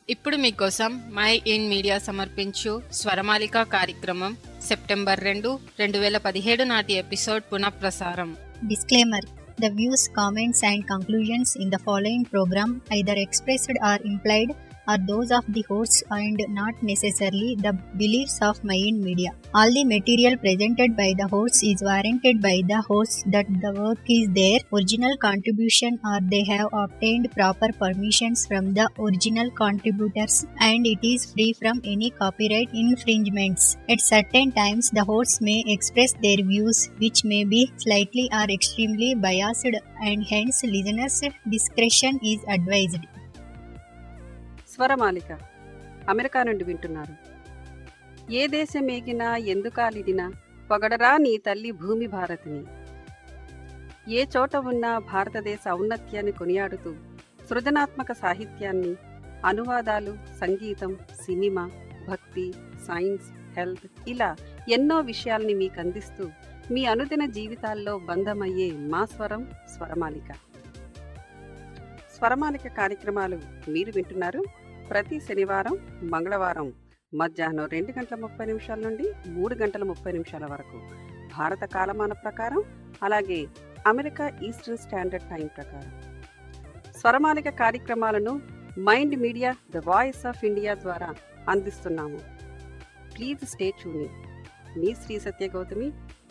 ఇప్పుడు మీకోసం my mind media సమర్పించు స్వరమాలిక కార్యక్రమం సెప్టెంబర్ రెండు రెండు వేల పదిహేడు నాటి ఎపిసోడ్ పునఃప్రసారం Disclaimer The views, comments, and conclusions in the following program, either expressed or implied, are those of the hosts and not necessarily the beliefs of Mayan Media. All the material presented by the hosts is warranted by the hosts that the work is their original contribution or they have obtained proper permissions from the original contributors and it is free from any copyright infringements. At certain times, the hosts may express their views which may be slightly or extremely biased and hence listeners' discretion is advised. Swaramalika America నుండి వింటున్నారు ఏ దేశం ఏగినా ఎందుకాలిడినా పొగడరా నీ తల్లి భూమి భారతిని ఏ చోట ఉన్నా భారతదేశ ఔన్నత్యాన్ని కొనియాడుతూ సృజనాత్మక సాహిత్యాన్ని అనువాదాలు సంగీతం సినిమా భక్తి సైన్స్ హెల్త్ ఇలా ఎన్నో విషయాల్ని మీకు అందిస్తూ మీ అనుదిన జీవితాల్లో బంధమయ్యే మా స్వరం స్వరమాలిక స్వరమాలిక కార్యక్రమాలు మీరు వింటున్నారు ప్రతి శనివారం మంగళవారం మధ్యాహ్నం రెండు గంటల ముప్పై నిమిషాల నుండి మూడు గంటల ముప్పై నిమిషాల వరకు భారత కాలమాన ప్రకారం అలాగే అమెరికా ఈస్టర్న్ స్టాండర్డ్ టైం ప్రకారం స్వరమాలిక కార్యక్రమాలను mind media the voice of India ద్వారా అందిస్తున్నాము ప్లీజ్ స్టే ట్యూన్ మీ శ్రీ సత్య గౌతమి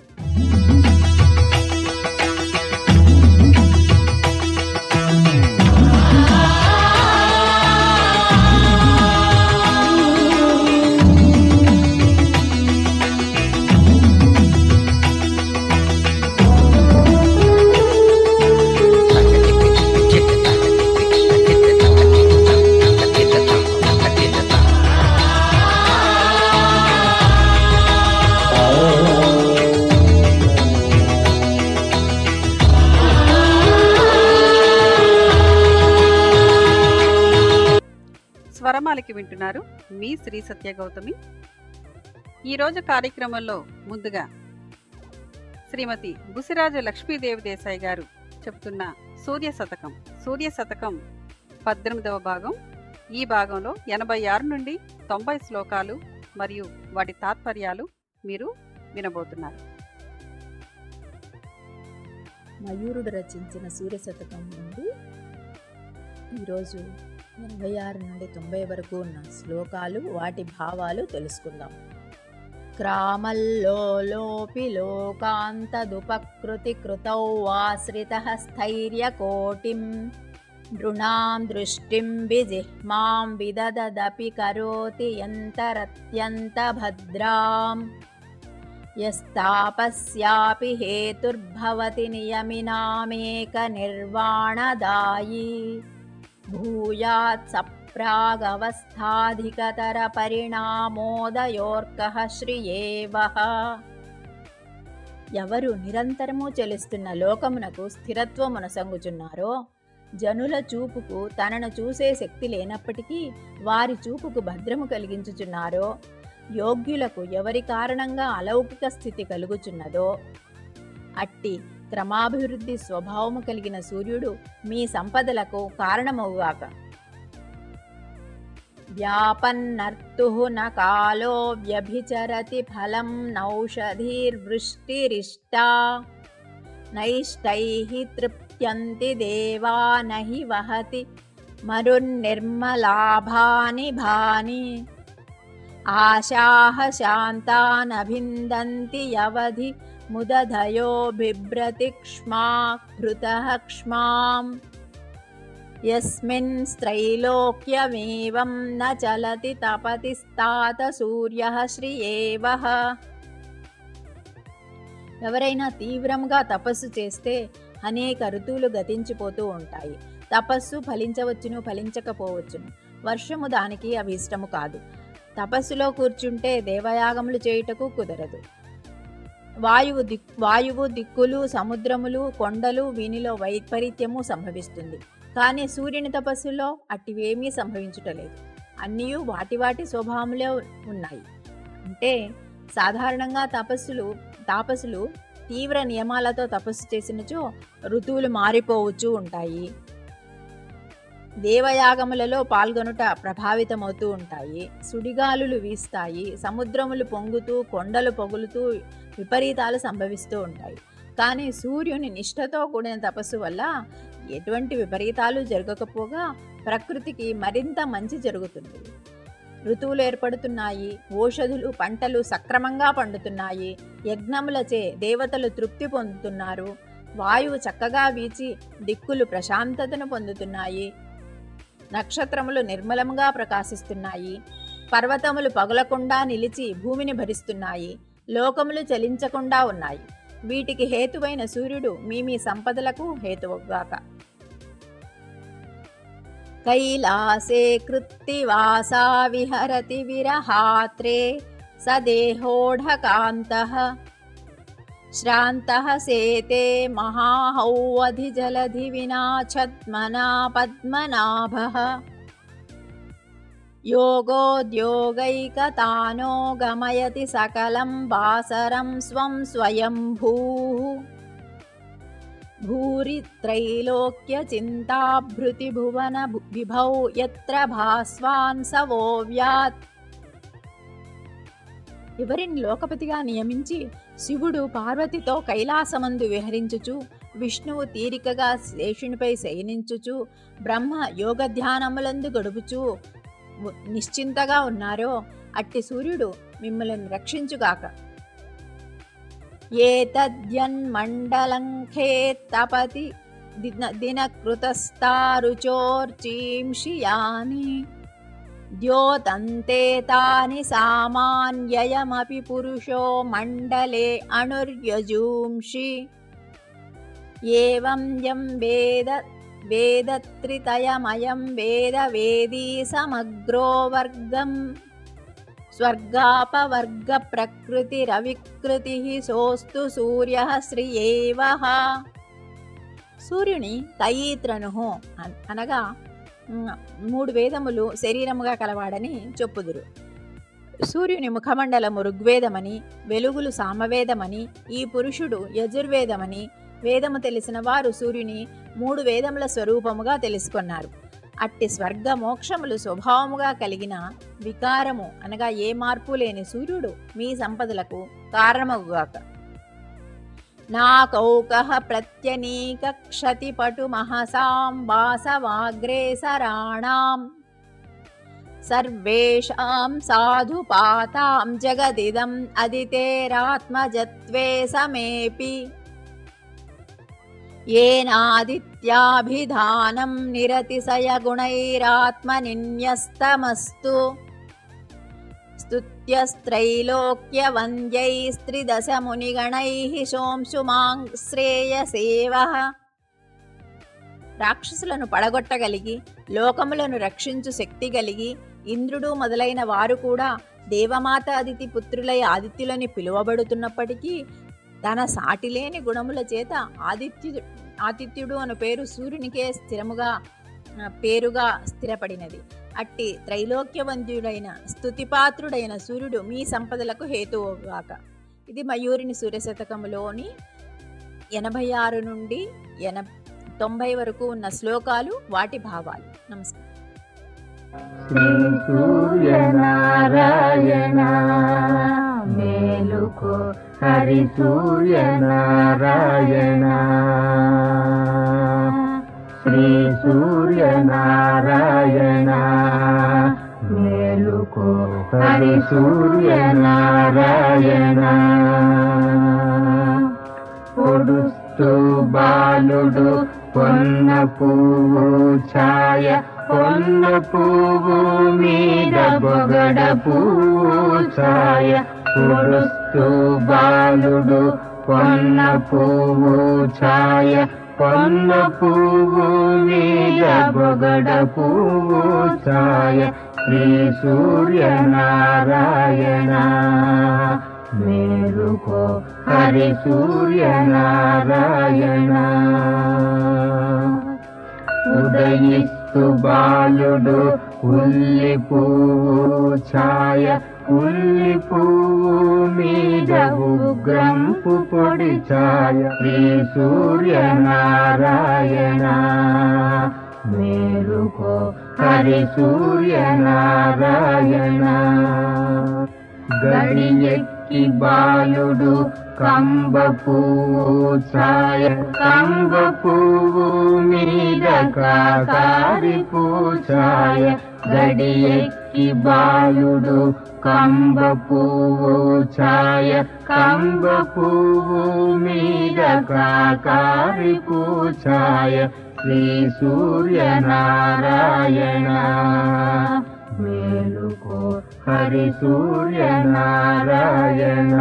స్వరమాలికి వింటున్నారు మీ శ్రీ సత్య గౌతమి ఈరోజు కార్యక్రమంలో ముందుగా శ్రీమతి బుసిరాజు లక్ష్మీదేవి దేశాయ్ గారు చెప్తున్న సూర్య శతకం సూర్య శతకం పద్దెనిమిదవ భాగం ఈ భాగంలో ఎనభై ఆరు నుండి తొంభై శ్లోకాలు మరియు వాటి తాత్పర్యాలు మీరు వినబోతున్నారు మయూరుడు రచించిన సూర్య శతకం నుండి ఈరోజు ఎనభై ఆరు నుండి తొంభై వరకు ఉన్న శ్లోకాలు వాటి భావాలు తెలుసుకుందాం క్రామల్లోలోపి లోకాంతదుపకృతి కృతౌ ఆశ్రిత స్థైర్యకోటిం నృణాం దృష్టిం విజిహ్మాం విదదదపి కరోతి యంతరత్యంత భద్రాం యస్తాపస్యాపి హేతుర్భవతి నియమినామేక నిర్వాణదాయీ భూయాత్ సప్రాగవస్థాధికతర పరిణామోదయోర్కః శ్రియేవః ఎవరు నిరంతరము చెలుస్తున్న లోకమునకు స్థిరత్వమునసంగుచున్నారో జనుల చూపుకు తనను చూసే శక్తి లేనప్పటికీ వారి చూపుకు భద్రము కలిగించుచున్నారో యోగ్యులకు ఎవరి కారణంగా అలౌకిక స్థితి కలుగుచున్నదో అట్టి క్రమాభివృద్ధి స్వభావము కలిగిన సూర్యుడు మీ సంపదలకు కారణమవుగాక వ్యాపన్నర్తు న కాలో వ్యభిచరతి ఫలం నౌషధీర్వృష్టిరిష్టా నైష్టై తృప్యంతి దేవా నహి వహతి మరున్నిర్మలాభాని భాని ఆశాహ శాంతానభిందంతి యవధి ముదధయో బిభ్రతి క్ష్మా భృతః క్ష్మాం యస్మిన్ స్త్రైలోక్యమేవం న చలతి తపతిస్తాత సూర్యః శ్రియేవః ఎవరైనా తీవ్రంగా తపస్సు చేస్తే అనేక ఋతువులు గతించిపోతూ ఉంటాయి తపస్సు ఫలించవచ్చును ఫలించకపోవచ్చును వర్షము దానికి అభీష్టము కాదు తపస్సులో కూర్చుంటే దేవయాగములు చేయుటకు కుదరదు వాయువు దిక్ వాయువు దిక్కులు సముద్రములు కొండలు వీనిలో వైపరీత్యము సంభవిస్తుంది కానీ సూర్యుని తపస్సులో అట్టివేమీ సంభవించుటలేదు అన్నీ వాటి వాటి స్వభావములే ఉన్నాయి అంటే సాధారణంగా తపస్సులు తాపసులు తీవ్ర నియమాలతో తపస్సు చేసినచో ఋతువులు మారిపోవచ్చు ఉంటాయి దేవయాగములలో పాల్గొనుట ప్రభావితమవుతూ ఉంటాయి సుడిగాలులు వీస్తాయి సముద్రములు పొంగుతూ కొండలు పొగులుతూ విపరీతాలు సంభవిస్తూ ఉంటాయి కానీ సూర్యుని నిష్ఠతో కూడిన తపస్సు వల్ల ఎటువంటి విపరీతాలు జరగకపోగా ప్రకృతికి మరింత మంచి జరుగుతుంది ఋతువులు ఏర్పడుతున్నాయి ఓషధులు పంటలు సక్రమంగా పండుతున్నాయి యజ్ఞములచే దేవతలు తృప్తి పొందుతున్నారు వాయువు చక్కగా వీచి దిక్కులు ప్రశాంతతను పొందుతున్నాయి నక్షత్రములు నిర్మలంగా ప్రకాశిస్తున్నాయి పర్వతములు పగలకుండా నిలిచి భూమిని భరిస్తున్నాయి లోకములు చలించకుండా ఉన్నాయి వీటికి హేతువైన సూర్యుడు మీ మీ సంపదలకు హేతువుగాక కైలాసే కృత్తివాసా విహరతి విరహాత్రే సదేహోఢకాంతః శ్రాంతः సేతే మహాహౌవధిజలధి వినాఛద్మనా పద్మనాభः योगोद्योगैकतानो गमयति सकलं वासरं स्वं स्वयम्भूः भूरि त्रैलोक्यचिन्ताभृतिभुवन विभौ यत्र भास्वान् సవోవ్యాత్ ఎవరిని లోకపతిగా నియమించి శివుడు పార్వతితో కైలాసమందు విహరించుచు విష్ణువు తీరికగా శేషునిపై శయనించుచు బ్రహ్మ యోగధ్యానములందు గడుపుచు ము- నిశ్చింతగా ఉన్నారో అట్టి సూర్యుడు మిమ్మల్ని రక్షించుగాక ఏతద్యన్మండలంఖేత్తపతి దిన దినకృతస్తారుచోర్చీంషియాని ద్యోతంతే తాని సామాన్యయమపి పురుషో మండలే అణుర్యజూంషి ఏవం యం వేద వేదత్రితయమయం వేద వేదీ సమగ్రో వర్గం స్వర్గాపవర్గ ప్రకృతి రవికృతి సోస్తు సూర్య శ్రియేవ సూర్యుని తయీత్రను అన్- అనగా మ్, మూడు వేదములు శరీరముగా కలవాడని చెప్పుదురు సూర్యుని ముఖమండలము ఋగ్వేదమని వెలుగులు సామవేదమని ఈ పురుషుడు యజుర్వేదమని వేదము తెలిసిన వారు సూర్యుని మూడు వేదముల స్వరూపముగా తెలుసుకున్నారు అట్టి స్వర్గ మోక్షములు స్వభావముగా కలిగిన వికారము అనగా ఏ మార్పు లేని సూర్యుడు మీ సంపదలకు కారణమగుగాక నాకౌకః ప్రత్యనీక క్షతిపటు మహసాం వాసవాగ్రేసరాణాం సర్వేషాం సాధుపాతాం జగదిదం అదితేరాత్మజత్వే సమేపి येनादित्याभिधानं निरतिशयगुणैरात्मनिन्यस्तमस्तु స్తుత్యస్త్రైలోక్యవంద్యైస్త్రిదశమునిగణైः శోంశుమాం శ్రేయసేవః రాక్షసులను పడగొట్టగలిగి లోకములను రక్షించు శక్తి కలిగి ఇంద్రుడు మొదలైన వారు కూడా దేవమాత అదితి పుత్రులై ఆదిత్యులని పిలువబడుతున్నప్పటికీ తన సాటిలేని గుణముల చేత ఆదిత్యుడు ఆతిథ్యుడు అను పేరు సూర్యునికే స్థిరముగా ఆ, పేరుగా స్థిరపడినది అట్టి త్రైలోక్యవంద్యుడైన స్తుతిపాత్రుడైన సూర్యుడు మీ సంపదలకు హేతువుగాక ఇది మయూరిని సూర్యశతకములోని ఎనభై ఆరు నుండి ఎన తొంభై వరకు ఉన్న శ్లోకాలు వాటి భావాలు నమస్కారం శ్రీ సూర్యనారాయణ మేలుకో హరి సూర్యనారాయణ శ్రీ సూర్యనారాయణ మేలుకో హరి సూర్యనారాయణ పొడుస్తూ బాలుడు పొన్న పువ్వు ఛాయ పొన్న పువ్వు మీద బొగడ పువ్వు ఛాయ పొడుస్తూ బాలుడు పొన్న పువ్వు ఛాయ పొన్న పువ్వు మీద బొగడ పువ్వు ఛాయ శ్రీ సూర్యనారాయణ మేలుకో హరి సూర్యనారాయణ ఉదయిస్తు బాలుడు ఉల్లి పువ్వు ఛాయ ఉల్లి పువ్వు మీద ఉగ్రంపు పొడి ఛాయ శ్రీ సూర్యనారాయణ మేలుకో హరి సూర్య నారాయణ గడియెక్కి బాలుడు కంబ పువ్వు ఛాయ కంబ పువ్వు మీద కాకారి పూఛాయ గడియెక్కి బాలుడు కంబ పువ్వు ఛాయ కంబ పువ్వు మీద కాకారి పూఛాయ శ్రీ సూర్య నారాయణ మేలుకో హరి సూర్య నారాయణ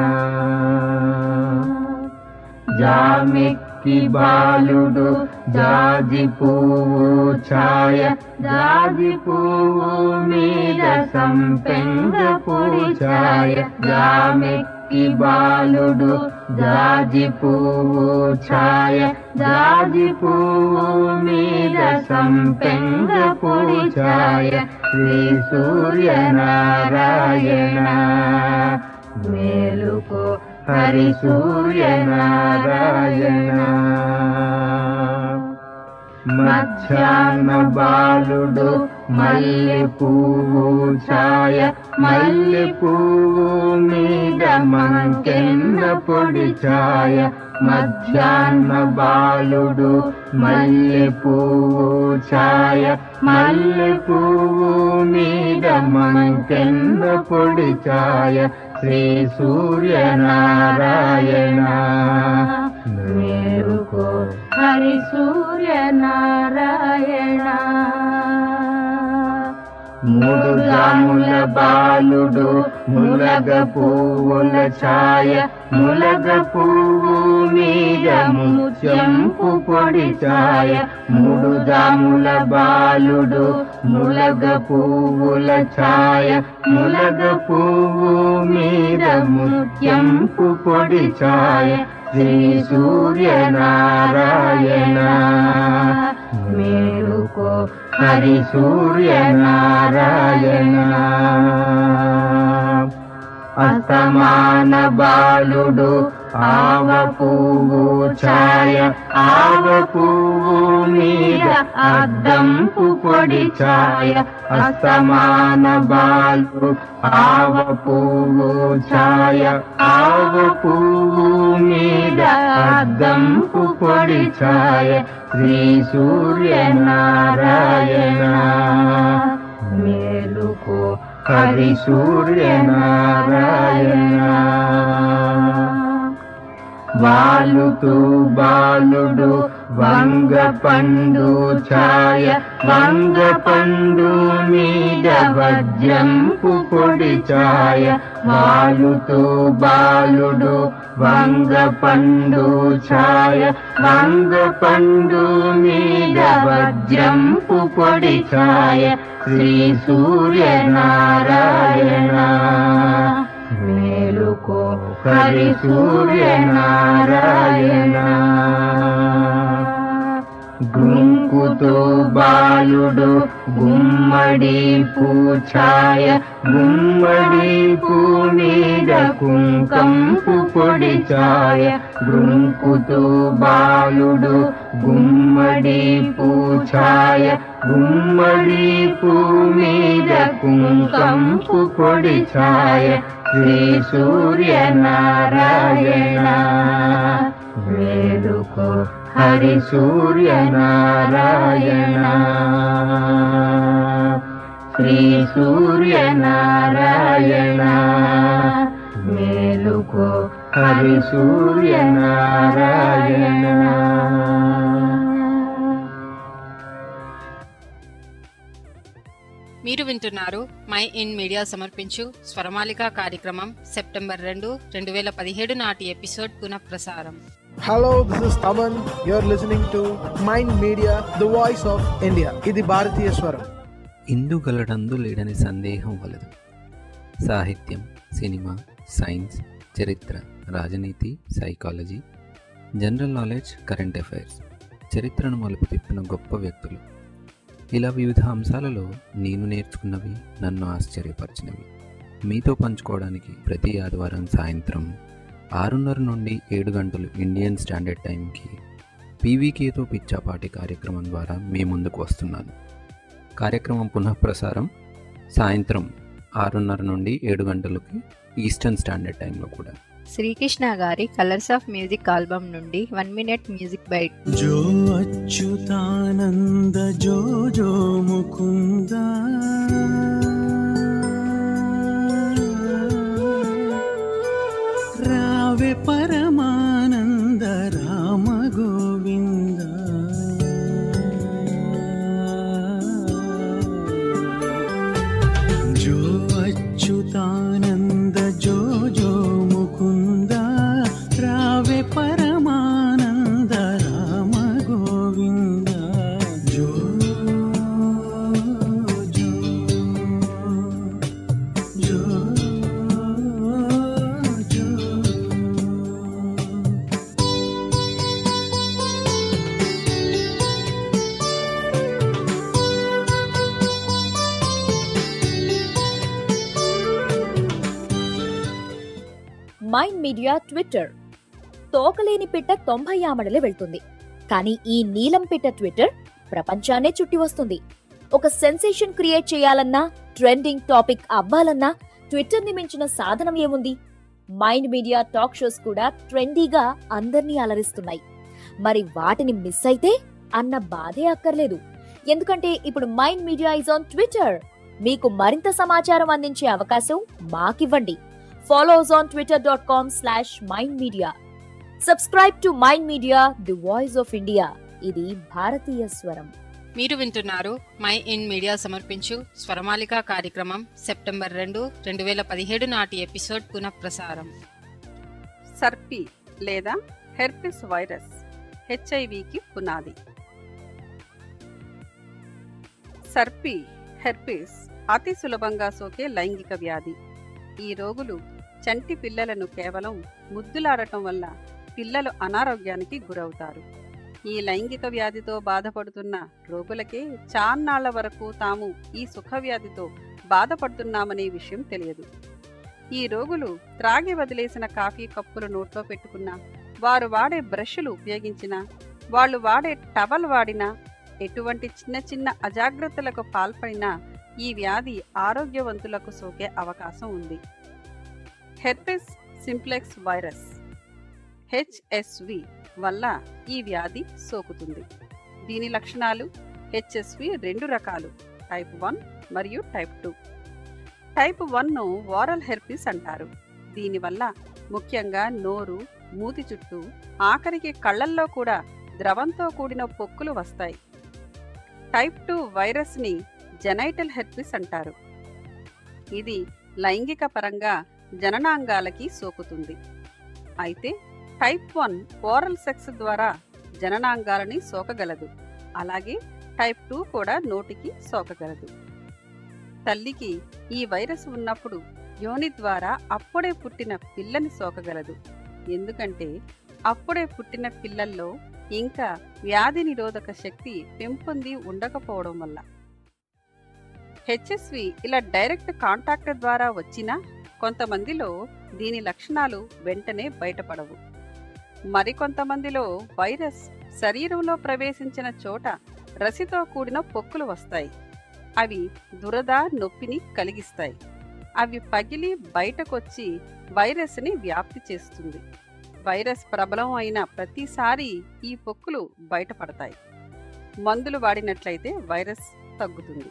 జామెక్కి బాలుడు జాజి పువ్వు ఛాయ జాజి పువ్వు మీద సంపెంగ పూఛాయ జామెక్కి బాలుడు జాజి పువ్వు ఛాయ జాజి పువ్వు మీద సంపెంగ పూఛాయ శ్రీ సూర్య నారాయణ మేలుకో హరి సూర్య నారాయణ మధ్యాహ్న బాలుడు మల్లె పువ్వు ఛాయ మల్లె పువ్వు మీద మంకెన్న పొడి ఛాయ మధ్యాహ్న బాలుడు మల్లె పువ్వు ఛాయ మల్లె పువ్వు మీద మంకెన్న పొడి ఛాయ శ్రీ సూర్య నారాయణ మేలుకో హరి సూర్య నారాయణ మూడు జాముల బాలుడు ములగ పువ్వుల ఛాయ ములగ పువ్వు మీద ముత్యంపు పొడి ఛాయ మూడు జాముల బాలుడు ములగ పువ్వుల ఛాయ ములగ పువ్వు మీద ముత్యంపు పొడి ఛాయ శ్రీ సూర్య నారాయణ మేలుకో హరి సూర్య నారాయణ అస్తమాన బాలుడు ఆవ పువ్వు ఛాయ ఆవ పువ్వు మీద అద్దంపు పొడి ఛాయ అస్తమాన బాలు ఆవ పువ్వు ఛాయ ఆవ పువ్వు మీద అద్దంపు పొడి ఛాయ శ్రీ సూర్య నారాయణ మేలుకో హరి సూర్య నారాయణ వాలుతూ బాలుడు వంగ పండు ఛాయ వంగ పండు మీద వజ్రంపు పొడి ఛాయ వాలుతూ బాలుడు వంగ పండు ఛాయ వంగ పండు మీద వజ్రంపు పొడి ఛాయ శ్రీ సూర్య నారాయణ మేలుకో హరి సూర్య నారాయణ గుంకుతో బాలుడు గుమ్మడి పూఛాయ గుమ్మడి పూ మీద కుంకంపు పొడి ఛాయ గుంకుతో బాలుడు గుమ్మడి పూఛాయ గుమ్మడి పూ మీద కుంకంపు పొడి ఛాయ శ్రీ సూర్య నారాయణ మేలుకో హరి సూర్య నారాయణ శ్రీ సూర్య నారాయణ మేలుకో హరి సూర్య నారాయణ మీరు వింటున్నారు మై ఇన్ మీడియా సమర్పించు స్వరమాలిక కార్యక్రమం సెప్టెంబర్ రెండు రెండు వేల పదిహేడు నాటి ఎపిసోడ్ పునఃప్రసారం Hello, this is Taman. You're listening to Mind Media, the voice of India. ఇది భారతీయ స్వరం ఇందుగలడందు లేడని సందేహం వలదు సాహిత్యం సినిమా సైన్స్ చరిత్ర రాజనీతి psychology general knowledge current affairs చరిత్రను మలుపు తిప్పిన గొప్ప వ్యక్తులు ఇలా వివిధ అంశాలలో నేను నేర్చుకున్నవి నన్ను ఆశ్చర్యపరిచినవి మీతో పంచుకోవడానికి ప్రతి ఆదివారం సాయంత్రం ఆరున్నర నుండి ఏడు గంటలు ఇండియన్ స్టాండర్డ్ టైంకి పీవీకేతో పిచ్చాపాటి కార్యక్రమం ద్వారా మీ ముందుకు వస్తున్నాను కార్యక్రమం పునఃప్రసారం సాయంత్రం ఆరున్నర నుండి ఏడు గంటలకి ఈస్టర్న్ స్టాండర్డ్ టైంలో కూడా శ్రీకృష్ణ గారి కలర్స్ ఆఫ్ మ్యూజిక్ ఆల్బమ్ నుండి వన్ మినిట్ మ్యూజిక్ బైట్ जो अच्युतानन्द जो जो मुकुन्द रावे परमानन्द राम गोविन्द जो अच्युतानन्द जो जो मुकुन्द रावे परमानन्द राम गोविन्द जो जो जो जो మైండ్ మీడియా ట్విట్టర్ తోకలేని పిట్ట తొంభై ఆమడలే వెళ్తుంది కానీ ఈ నీలం పిట్ట ట్విట్టర్ ప్రపంచాన్నే చుట్టి వస్తుంది ఒక సెన్సేషన్ క్రియేట్ చేయాలన్నా ట్రెండింగ్ టాపిక్ అవ్వాలన్నా ట్విట్టర్ ని మించిన సాధనం ఏముంది మైండ్ మీడియా టాక్ షోస్ కూడా ట్రెండీగా అందర్నీ అలరిస్తున్నాయి మరి వాటిని మిస్ అయితే అన్న బాధే అక్కర్లేదు ఎందుకంటే ఇప్పుడు mind media is on Twitter మీకు మరింత సమాచారం అందించే అవకాశం మాకివ్వండి Follow us on twitter.com slash mind media. Subscribe to Mind Media, the voice of India. ఇది భారతీయ స్వరం మీరు వింటున్నారు మై ఇన్ మీడియా సమర్పించు స్వరమాలిక కార్యక్రమం సెప్టెంబర్ రెండు రెండు వేల పదిహేడు నాటి ఎపిసోడ్ పునఃప్రసారం సర్పి లేదా హెర్పిస్ వైరస్ హెచ్ఐవికి పునాది సర్పి హెర్పిస్ అతి సులభంగా సోకే లైంగిక వ్యాధి ఈ రోగులు చంటి పిల్లలను కేవలం ముద్దులాడటం వల్ల పిల్లలు అనారోగ్యానికి గురవుతారు ఈ లైంగిక వ్యాధితో బాధపడుతున్న రోగులకే చాన్నాళ్ల వరకు తాము ఈ సుఖవ్యాధితో బాధపడుతున్నామనే విషయం తెలియదు ఈ రోగులు త్రాగి వదిలేసిన కాఫీ కప్పులు నోట్లో పెట్టుకున్న వారు వాడే బ్రష్లు ఉపయోగించిన వాళ్ళు వాడే టవల్ వాడినా ఎటువంటి చిన్న చిన్న అజాగ్రత్తలకు పాల్పడినా ఈ వ్యాధి ఆరోగ్యవంతులకు సోకే అవకాశం ఉంది హెర్పెస్ సింప్లెక్స్ వైరస్ హెచ్ఎస్వి వల్ల ఈ వ్యాధి సోకుతుంది దీని లక్షణాలు హెచ్ఎస్వి రెండు రకాలు టైప్ వన్ మరియు టైప్ టూ టైప్ వన్ను వారల్ హెర్పిస్ అంటారు దీనివల్ల ముఖ్యంగా నోరు మూతి చుట్టూ ఆఖరికి కళ్ళల్లో కూడా ద్రవంతో కూడిన పొక్కులు వస్తాయి టైప్ టూ వైరస్ని జెనైటల్ హెర్పిస్ అంటారు ఇది లైంగిక పరంగా జననాంగాలకి సోకుతుంది అయితే టైప్ వన్ ఓరల్ సెక్స్ ద్వారా జననాంగాలని సోకగలదు అలాగే టైప్ టూ కూడా నోటికి సోకగలదు తల్లికి ఈ వైరస్ ఉన్నప్పుడు యోని ద్వారా అప్పుడే పుట్టిన పిల్లని సోకగలదు ఎందుకంటే అప్పుడే పుట్టిన పిల్లల్లో ఇంకా వ్యాధి నిరోధక శక్తి పెంపొంది ఉండకపోవడం వల్ల హెచ్ఎస్వి ఇలా డైరెక్ట్ కాంటాక్ట్ ద్వారా వచ్చినా కొంతమందిలో దీని లక్షణాలు వెంటనే బయటపడవు మరికొంతమందిలో వైరస్ శరీరంలో ప్రవేశించిన చోట రసితో కూడిన పొక్కులు వస్తాయి అవి దురద నొప్పిని కలిగిస్తాయి అవి పగిలి బయటకొచ్చి వైరస్ని వ్యాప్తి చేస్తుంది వైరస్ ప్రబలం అయిన ప్రతిసారి ఈ పొక్కులు బయటపడతాయి మందులు వాడినట్లయితే వైరస్ తగ్గుతుంది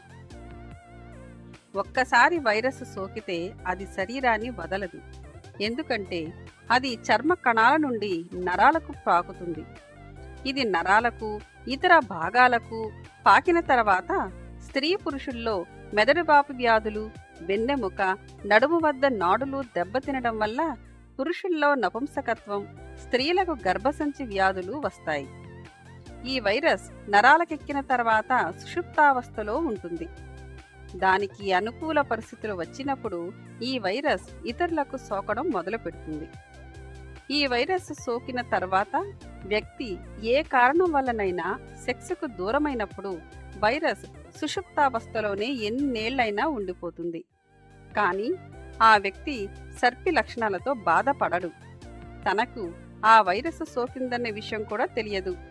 ఒక్కసారి వైరస్ సోకితే అది శరీరాన్ని వదలదు ఎందుకంటే అది చర్మ కణాల నుండి నరాలకు పాకుతుంది ఇది నరాలకు ఇతర భాగాలకు పాకిన తర్వాత స్త్రీ పురుషుల్లో మెదడువాపు వ్యాధులు వెన్నెముక నడుము వద్ద నాడులు దెబ్బతినడం వల్ల పురుషుల్లో నపుంసకత్వం స్త్రీలకు గర్భసంచి వ్యాధులు వస్తాయి ఈ వైరస్ నరాలకెక్కిన తర్వాత సుషుప్తావస్థలో ఉంటుంది దానికి అనుకూల పరిస్థితులు వచ్చినప్పుడు ఈ వైరస్ ఇతరులకు సోకడం మొదలుపెడుతుంది ఈ వైరస్ సోకిన తర్వాత వ్యక్తి ఏ కారణం వల్లనైనా సెక్స్కు దూరమైనప్పుడు వైరస్ సుషుప్తావస్థలోనే ఎన్నేళ్లైనా ఉండిపోతుంది కానీ ఆ వ్యక్తి సర్పి లక్షణాలతో బాధపడడు తనకు ఆ వైరస్ సోకిందనే విషయం కూడా తెలియదు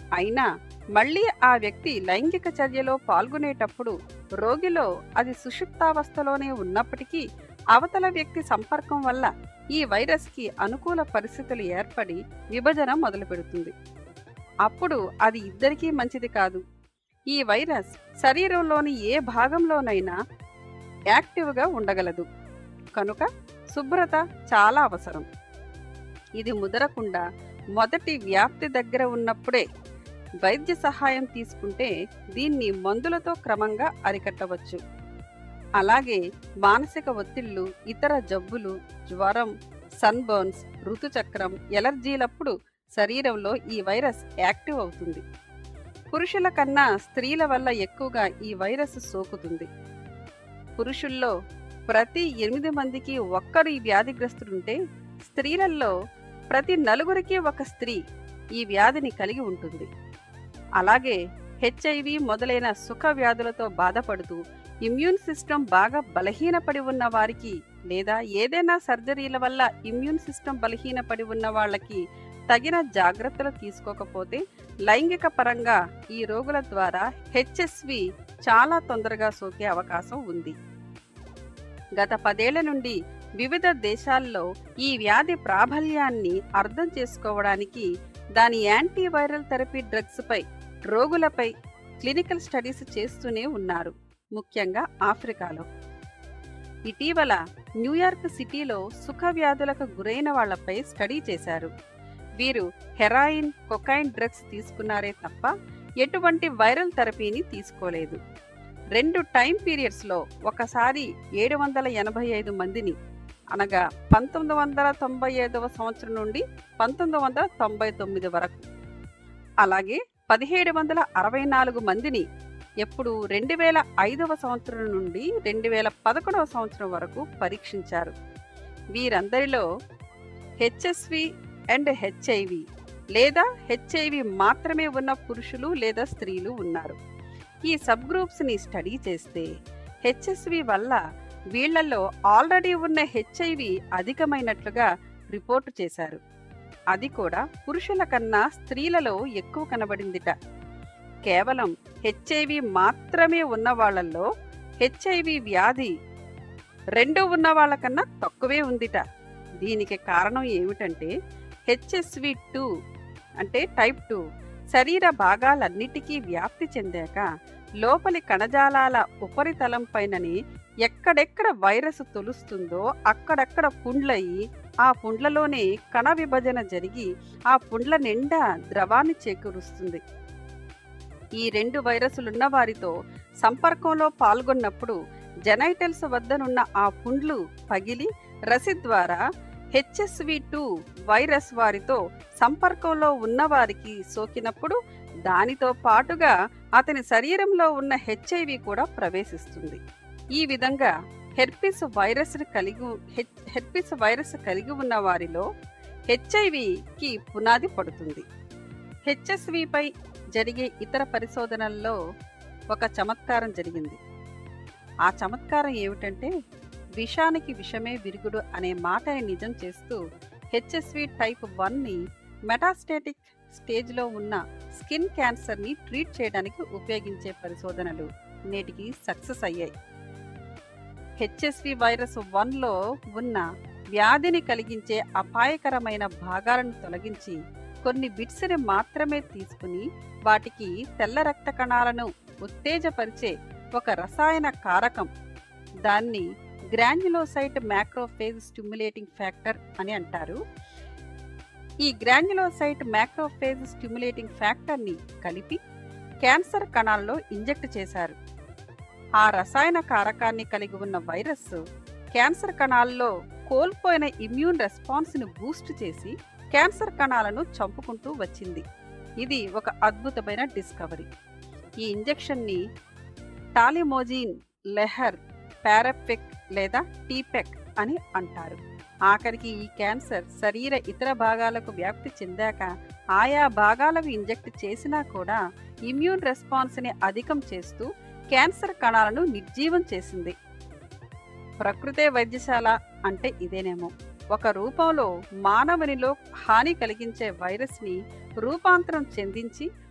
అయినా మళ్ళీ ఆ వ్యక్తి లైంగిక చర్యలో పాల్గొనేటప్పుడు రోగిలో అది సుషుప్తావస్థలోనే ఉన్నప్పటికీ అవతల వ్యక్తి సంపర్కం వల్ల ఈ వైరస్కి అనుకూల పరిస్థితులు ఏర్పడి విభజన మొదలుపెడుతుంది అప్పుడు అది ఇద్దరికీ మంచిది కాదు ఈ వైరస్ శరీరంలోని ఏ భాగంలోనైనా యాక్టివ్గా ఉండగలదు కనుక శుభ్రత చాలా అవసరం ఇది ముదరకుండా మొదటి వ్యాప్తి దగ్గర ఉన్నప్పుడే వైద్య సహాయం తీసుకుంటే దీన్ని మందులతో క్రమంగా అరికట్టవచ్చు అలాగే మానసిక ఒత్తిళ్లు ఇతర జబ్బులు జ్వరం సన్బర్న్స్ ఋతుచక్రం ఎలర్జీలప్పుడు శరీరంలో ఈ వైరస్ యాక్టివ్ అవుతుంది పురుషుల కన్నా స్త్రీల వల్ల ఎక్కువగా ఈ వైరస్ సోకుతుంది పురుషుల్లో ప్రతి ఎనిమిది మందికి ఒక్కరు ఈ వ్యాధిగ్రస్తులుంటే స్త్రీలలో ప్రతి నలుగురికి ఒక స్త్రీ ఈ వ్యాధిని కలిగి ఉంటుంది అలాగే హెచ్ఐవి మొదలైన సుఖ వ్యాధులతో బాధపడుతూ ఇమ్యూన్ సిస్టమ్ బాగా బలహీనపడి ఉన్న వారికి లేదా ఏదైనా సర్జరీల వల్ల ఇమ్యూన్ సిస్టమ్ బలహీనపడి ఉన్న వాళ్ళకి తగిన జాగ్రత్తలు తీసుకోకపోతే లైంగిక పరంగా ఈ రోగుల ద్వారా హెచ్ఎస్వి చాలా తొందరగా సోకే అవకాశం ఉంది గత పదేళ్ల నుండి వివిధ దేశాల్లో ఈ వ్యాధి ప్రాబల్యాన్ని అర్థం చేసుకోవడానికి దాని యాంటీవైరల్ థెరపీ డ్రగ్స్పై రోగులపై క్లినికల్ స్టడీస్ చేస్తూనే ఉన్నారు ముఖ్యంగా ఆఫ్రికాలో ఇటీవల న్యూయార్క్ సిటీలో సుఖ వ్యాధులకు గురైన వాళ్లపై స్టడీ చేశారు వీరు హెరాయిన్ కొకైన్ డ్రగ్స్ తీసుకున్నారే తప్ప ఎటువంటి వైరల్ థెరపీని తీసుకోలేదు రెండు టైం పీరియడ్స్లో ఒకసారి ఏడు వందల ఎనభై ఐదు మందిని అనగా పంతొమ్మిది వందల తొంభై ఐదవ సంవత్సరం నుండి పంతొమ్మిది వందల తొంభై తొమ్మిది వరకు అలాగే పదిహేడు వందల అరవై నాలుగు మందిని ఎప్పుడు రెండు వేల ఐదవ సంవత్సరం నుండి రెండు వేల పదకొండవ సంవత్సరం వరకు పరీక్షించారు వీరందరిలో హెచ్ఎస్వి అండ్ హెచ్ఐవి లేదా హెచ్ఐవి మాత్రమే ఉన్న పురుషులు లేదా స్త్రీలు ఉన్నారు ఈ సబ్ గ్రూప్స్ని స్టడీ చేస్తే హెచ్ఎస్వి వల్ల వీళ్లలో ఆల్రెడీ ఉన్న హెచ్ఐవి అధికమైనట్లుగా రిపోర్టు చేశారు అది కూడా పురుషుల కన్నా స్త్రీలలో ఎక్కువ కనబడిందిట కేవలం హెచ్ఐవి మాత్రమే ఉన్న వాళ్ళల్లో హెచ్ఐవి వ్యాధి రెండు ఉన్న వాళ్ళకన్నా తక్కువే ఉందిట దీనికి కారణం ఏమిటంటే హెచ్ఎస్వి టూ అంటే టైప్ టూ శరీర భాగాలన్నిటికీ వ్యాప్తి చెందాక లోపలి కణజాలాల ఉపరితలం పైనని ఎక్కడెక్కడ వైరస్ తొలుస్తుందో అక్కడక్కడ పుండ్లయి ఆ పుండ్లలోనే కణ విభజన జరిగి ఆ పుండ్ల నిండా ద్రవాన్ని చేకూరుస్తుంది ఈ రెండు వైరస్లున్న వారితో సంపర్కంలో పాల్గొన్నప్పుడు జెనైటల్స్ వద్దనున్న ఆ పుండ్లు పగిలి రసి ద్వారా హెచ్ఎస్వి టూ వైరస్ వారితో సంపర్కంలో ఉన్నవారికి సోకినప్పుడు దానితో పాటుగా అతని శరీరంలో ఉన్న హెచ్ఐవి కూడా ప్రవేశిస్తుంది ఈ విధంగా హెర్పిస్ వైరస్ కలిగి హెర్పిస్ వైరస్ కలిగి ఉన్న వారిలో హెచ్ఐవికి పునాది పడుతుంది హెచ్ఎస్విపై జరిగే ఇతర పరిశోధనల్లో ఒక చమత్కారం జరిగింది ఆ చమత్కారం ఏమిటంటే విషానికి విషమే విరుగుడు అనే మాటని నిజం చేస్తూ హెచ్ఎస్వి టైప్ వన్ని మెటాస్టేటిక్ స్టేజ్లో ఉన్న స్కిన్ క్యాన్సర్ని ట్రీట్ చేయడానికి ఉపయోగించే పరిశోధనలు నేటికి సక్సెస్ అయ్యాయి హెచ్ఎస్వి వైరస్ వన్లో ఉన్న వ్యాధిని కలిగించే అపాయకరమైన భాగాలను తొలగించి కొన్ని బిట్స్ని మాత్రమే తీసుకుని వాటికి తెల్ల రక్త కణాలను ఉత్తేజపరిచే ఒక రసాయన కారకం దాన్ని గ్రాన్యులోసైట్ మ్యాక్రోఫేజ్ స్టిమ్యులేటింగ్ ఫ్యాక్టర్ అని అంటారు ఈ గ్రాన్యులోసైట్ మ్యాక్రోఫేజ్ స్టిమ్యులేటింగ్ ఫ్యాక్టర్ని కలిపి క్యాన్సర్ కణాల్లో ఇంజెక్ట్ చేశారు ఆ రసాయన కారకాన్ని కలిగి ఉన్న వైరస్ క్యాన్సర్ కణాల్లో కోల్పోయిన ఇమ్యూన్ రెస్పాన్స్ని బూస్ట్ చేసి క్యాన్సర్ కణాలను చంపుకుంటూ వచ్చింది ఇది ఒక అద్భుతమైన డిస్కవరీ ఈ ఇంజెక్షన్ని టాలిమోజిన్ లెహర్ పారాపెక్ లేదా టీపెక్ అని అంటారు ఆఖరికి ఈ క్యాన్సర్ శరీర ఇతర భాగాలకు వ్యాప్తి చెందాక ఆయా భాగాలకు ఇంజెక్ట్ చేసినా కూడా ఇమ్యూన్ రెస్పాన్స్ని అధికం చేస్తూ క్యాన్సర్ కణాలను నిర్జీవం చేసింది ప్రకృతే వైద్యశాల అంటే ఇదేనేమో ఒక రూపంలో మానవునిలో హాని కలిగించే వైరస్ని రూపాంతరం చెందించి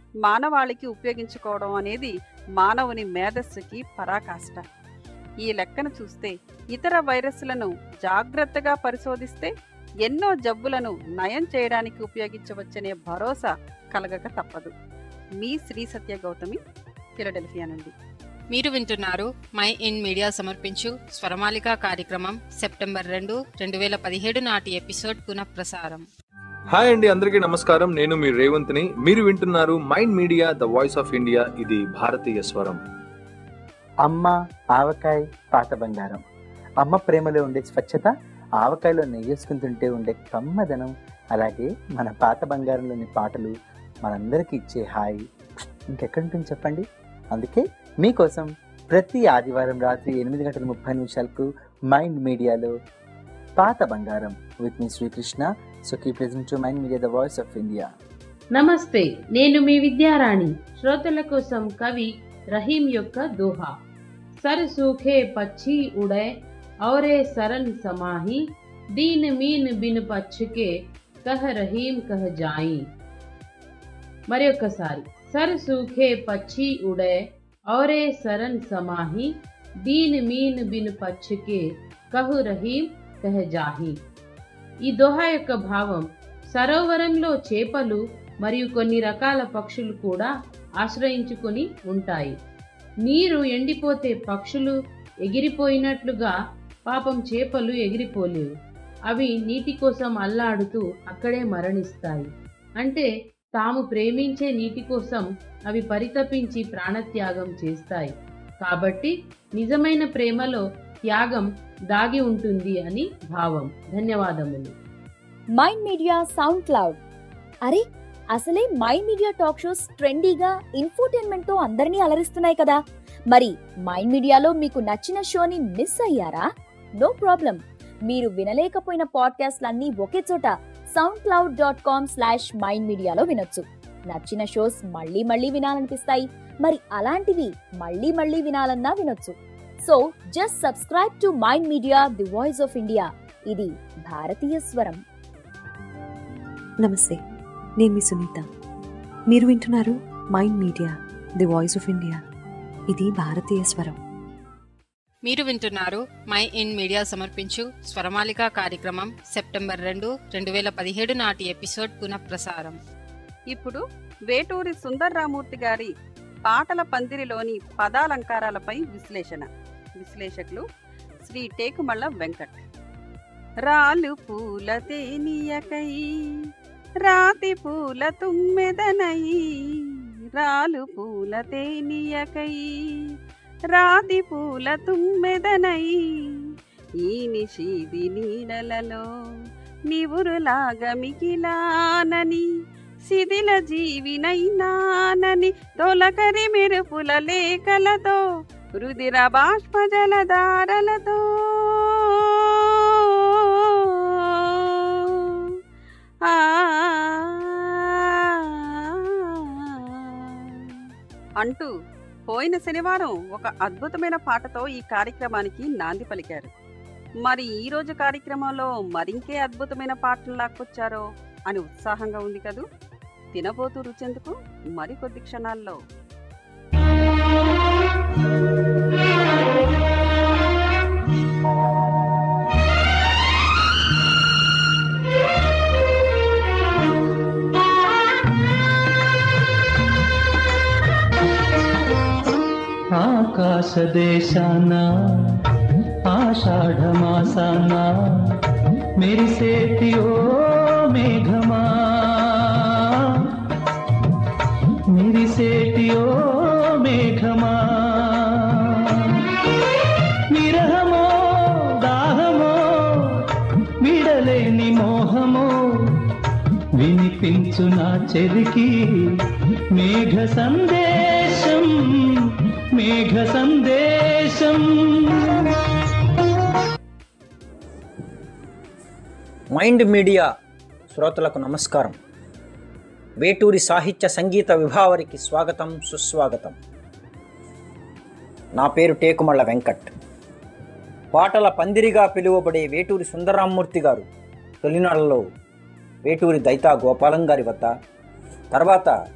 మానవాళికి ఉపయోగించుకోవడం అనేది మానవుని మేధస్సుకి పరాకాష్ట ఈ లెక్కను చూస్తే ఇతర వైరస్లను జాగ్రత్తగా పరిశోధిస్తే ఎన్నో జబ్బులను నయం చేయడానికి ఉపయోగించవచ్చనే భరోసా కలగక తప్పదు మీ శ్రీ సత్య గౌతమి ఫిలడెల్ఫియా నుండి మీరు వింటున్నారు మై ఇన్ మీడియా సమర్పించు స్వరమాలిక కార్యక్రమం సెప్టెంబర్ రెండు రెండు వేల పదిహేడు నాటి ఎపిసోడ్ పునఃప్రసారం హాయ్ అండి అందరికీ నమస్కారం నేను మీ రేవంత్ని మీరు వింటున్నారు mind media the voice of India ఇది భారతీయ స్వరం అమ్మ ఆవకాయ పాత బంగారం అమ్మ ప్రేమలో ఉండే స్వచ్ఛత ఆవకాయలో నెయ్యేసుకుని తింటే ఉండే కమ్మదనం అలాగే మన పాత బంగారంలోని పాటలు మనందరికీ ఇచ్చే హాయి ఇంకెక్కడి ఉంటుంది చెప్పండి అందుకే మీకోసం ప్రతి ఆదివారం రాత్రి ఎనిమిది గంటల ముప్పై నిమిషాలకు మైండ్ మీడియాలో పాత బంగారం విత్ మీ Srikrishna so keep listen to mind media the voice of India నమస్తే నేను మీ విద్యారాణి శ్రోతల కోసం కవి రహీం యొక్క దోహా సర్ సూఖే పచ్చి ఉడే ఔరే సరన్ సమాహి దీన్ మీన్ బిన్ పచ్చుకే కహ రహీం కహ జాయి మరొకసారి సర్ సూఖే పచ్చి ఉడే ఔరే సరన్ సమాహి దీన్ మీన్ బిన్ పచ్చుకే కహు రహీం కహ జాహి ఈ దోహా యొక్క భావం సరోవరంలో చేపలు మరియు కొన్ని రకాల పక్షులు కూడా ఆశ్రయించుకొని ఉంటాయి నీరు ఎండిపోతే పక్షులు ఎగిరిపోయినట్లుగా పాపం చేపలు ఎగిరిపోలేవు అవి నీటి కోసం అల్లాడుతూ అక్కడే మరణిస్తాయి అంటే తాము ప్రేమించే నీటి కోసం అవి పరితపించి ప్రాణత్యాగం చేస్తాయి కాబట్టి నిజమైన ప్రేమలో త్యాగం దాగి ఉంటుంది అని భావం ధన్యవాదములు మైండ్ మీడియా సౌండ్ క్లౌడ్ అరే అసలే మైండ్ మీడియా టాక్ షోస్ ట్రెండీగా ఇన్ఫోటైన్మెంట్ తో అందరినీ అలరిస్తున్నాయి కదా మరి మైండ్ మీడియాలో మీకు నచ్చిన షోని మిస్ అయ్యారా నో ప్రాబ్లం మీరు వినలేకపోయిన పాడ్కాస్ట్లన్నీ ఒకే చోట sound cloud dot com slash mind మీడియాలో వినొచ్చు నచ్చిన షోస్ మళ్ళీ మళ్ళీ వినాలనిపిస్తాయి మరి అలాంటివి మళ్ళీ మళ్ళీ వినాలన్నా వినొచ్చు so just subscribe to mind media the voice of India ఇది భారతీయ స్వరం నమస్తే నేను మీ సునీత మీరు వింటున్నారు mind media the voice of India ఇది భారతీయ స్వరం మీరు వింటున్నారు మై ఇన్ మీడియా సమర్పించు స్వరమాలిక కార్యక్రమం సెప్టెంబర్ రెండు రెండు వేల పదిహేడు నాటి ఎపిసోడ్ పునఃప్రసారం ఇప్పుడు వేటూరి సుందర్రామూర్తి గారి పాటల పందిరిలోని పదాలంకారాలపై విశ్లేషణ విశ్లేషకులు శ్రీ టేకుమళ్ళ వెంకట్ రాలు పూల తేనియకై రాతి పూల తుమ్మెదనై రాలు పూల తేనియకై రాతి పూల తుమ్మెదనై ఈ నిషీది నీడలలో నివురులాగా మిగిలానని శిథిల జీవినైనానని తొలకరి మెరుపుల లేఖలతో రుదిర బాష్ప జలధారలతో ఆ అంటూ పోయిన శనివారం ఒక అద్భుతమైన పాటతో ఈ కార్యక్రమానికి నాంది పలికారు మరి ఈ రోజు కార్యక్రమంలో మరింకే అద్భుతమైన పాటలు లాక్కొచ్చారో అని ఉత్సాహంగా ఉంది కదూ తినబోతూ రుచెందుకు మరికొద్ది క్షణాల్లో ఆకాశదేశాన ఆషాఢమాసాన మెరిసేటి ఓ మేఘమా మెరిసేటి ఓ మేఘమా విరహమో దాహమో విడలేని మోహమో వినిపించు నా చెరికి మేఘ సందేశం మేఘ సందేశం మైండ్ మీడియా శ్రోతలకు నమస్కారం వేటూరి సాహిత్య సంగీత విభావరికి స్వాగతం సుస్వాగతం నా పేరు టేకుమళ్ళ వెంకట్ పాటల పందిరిగా పిలువబడే వేటూరి సుందరామూర్తి గారు తొలినాళ్లలో వేటూరి దైతా గోపాలం గారి వద్ద తర్వాత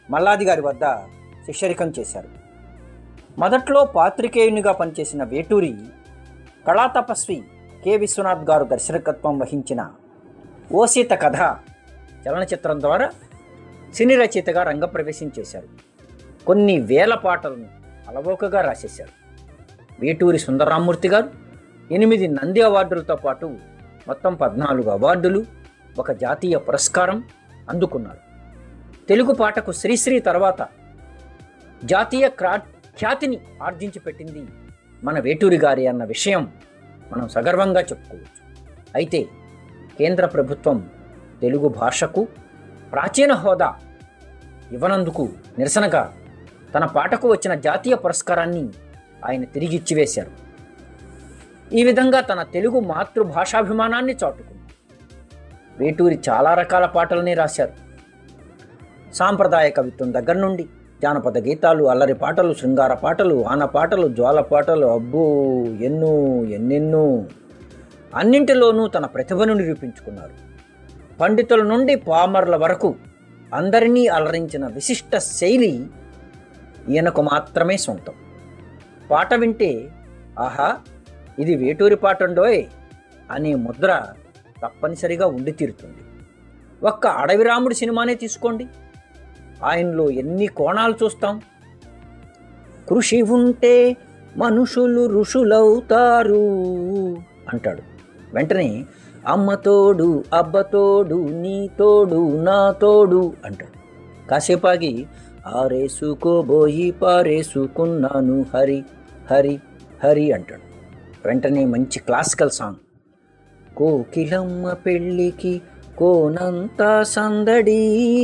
మల్లాది గారి వద్ద శిష్యరికం చేశారు మొదట్లో పాత్రికేయునిగా పనిచేసిన వేటూరి కళాతపస్వి కె విశ్వనాథ్ గారు దర్శకత్వం వహించిన ఓసీత కథ చలనచిత్రం ద్వారా సినీ రచయితగా రంగప్రవేశం చేశారు కొన్ని వేల పాటలను అలవోకగా రాసేశారు వేటూరి సుందరరామూర్తి గారు ఎనిమిది నంది అవార్డులతో పాటు మొత్తం పద్నాలుగు అవార్డులు ఒక జాతీయ పురస్కారం అందుకున్నారు తెలుగు పాటకు శ్రీశ్రీ తర్వాత జాతీయ క్రా ఖ్యాతిని ఆర్జించి పెట్టింది మన వేటూరి గారి అన్న విషయం మనం సగర్వంగా చెప్పుకోవచ్చు అయితే కేంద్ర ప్రభుత్వం తెలుగు భాషకు ప్రాచీన హోదా ఇవ్వనందుకు నిరసనగా తన పాటకు వచ్చిన జాతీయ పురస్కారాన్ని ఆయన తిరిగి ఇచ్చివేశారు ఈ విధంగా తన తెలుగు మాతృభాషాభిమానాన్ని చాటుకుంది వేటూరి చాలా రకాల పాటలని రాశారు సాంప్రదాయ కవిత్వం దగ్గర నుండి జానపద గీతాలు అల్లరి పాటలు శృంగార పాటలు ఆన పాటలు జ్వాల పాటలు అబ్బో ఎన్నో ఎన్నెన్నో అన్నింటిలోనూ తన ప్రతిభను నిరూపించుకున్నారు పండితుల నుండి పామర్ల వరకు అందరినీ అలరించిన విశిష్ట శైలి ఈయనకు మాత్రమే సొంతం పాట వింటే ఆహా ఇది వేటూరి పాటండోయ్ అనే ముద్ర తప్పనిసరిగా ఉండి తీరుతుంది ఒక్క అడవిరాముడి సినిమానే తీసుకోండి ఆయనలో ఎన్ని కోణాలు చూస్తాం కృషి ఉంటే మనుషులు ఋషులవుతారు అంటాడు వెంటనే అమ్మ తోడు అబ్బ తోడు నీ తోడు నా తోడు అంటాడు కాసేపాగి ఆరేసుకోబోయి పారేసుకున్నాను హరి హరి హరి అంటాడు వెంటనే మంచి క్లాసికల్ సాంగ్ కోకిలమ్మ పెళ్ళికి కోనంతా సందడి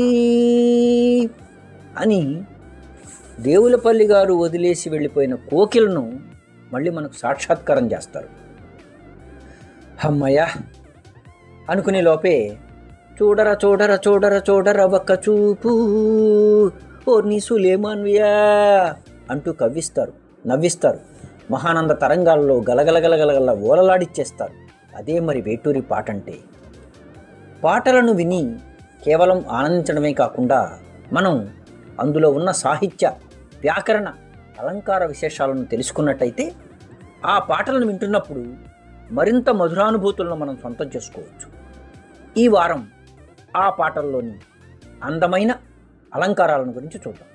అని దేవులపల్లి గారు వదిలేసి వెళ్ళిపోయిన కోకిలను మళ్ళీ మనకు సాక్షాత్కారం చేస్తారు అమ్మయ్య అనుకునే లోపే చూడర చూడర చూడర చూడర ఒక్క చూపు ఓ నీ సులేమాన్వియా అంటూ కవ్విస్తారు నవ్విస్తారు మహానంద తరంగాల్లో గలగలగలగలగల ఓలలాడిచ్చేస్తారు అదే మరి వేటూరి పాట అంటే పాటలను విని కేవలం ఆనందించడమే కాకుండా మనం అందులో ఉన్న సాహిత్య వ్యాకరణ అలంకార విశేషాలను తెలుసుకున్నట్టయితే ఆ పాటలను వింటున్నప్పుడు మరింత మధురానుభూతులను మనం సొంతం చేసుకోవచ్చు ఈ వారం ఆ పాటల్లోని అందమైన అలంకారాలను గురించి చూద్దాం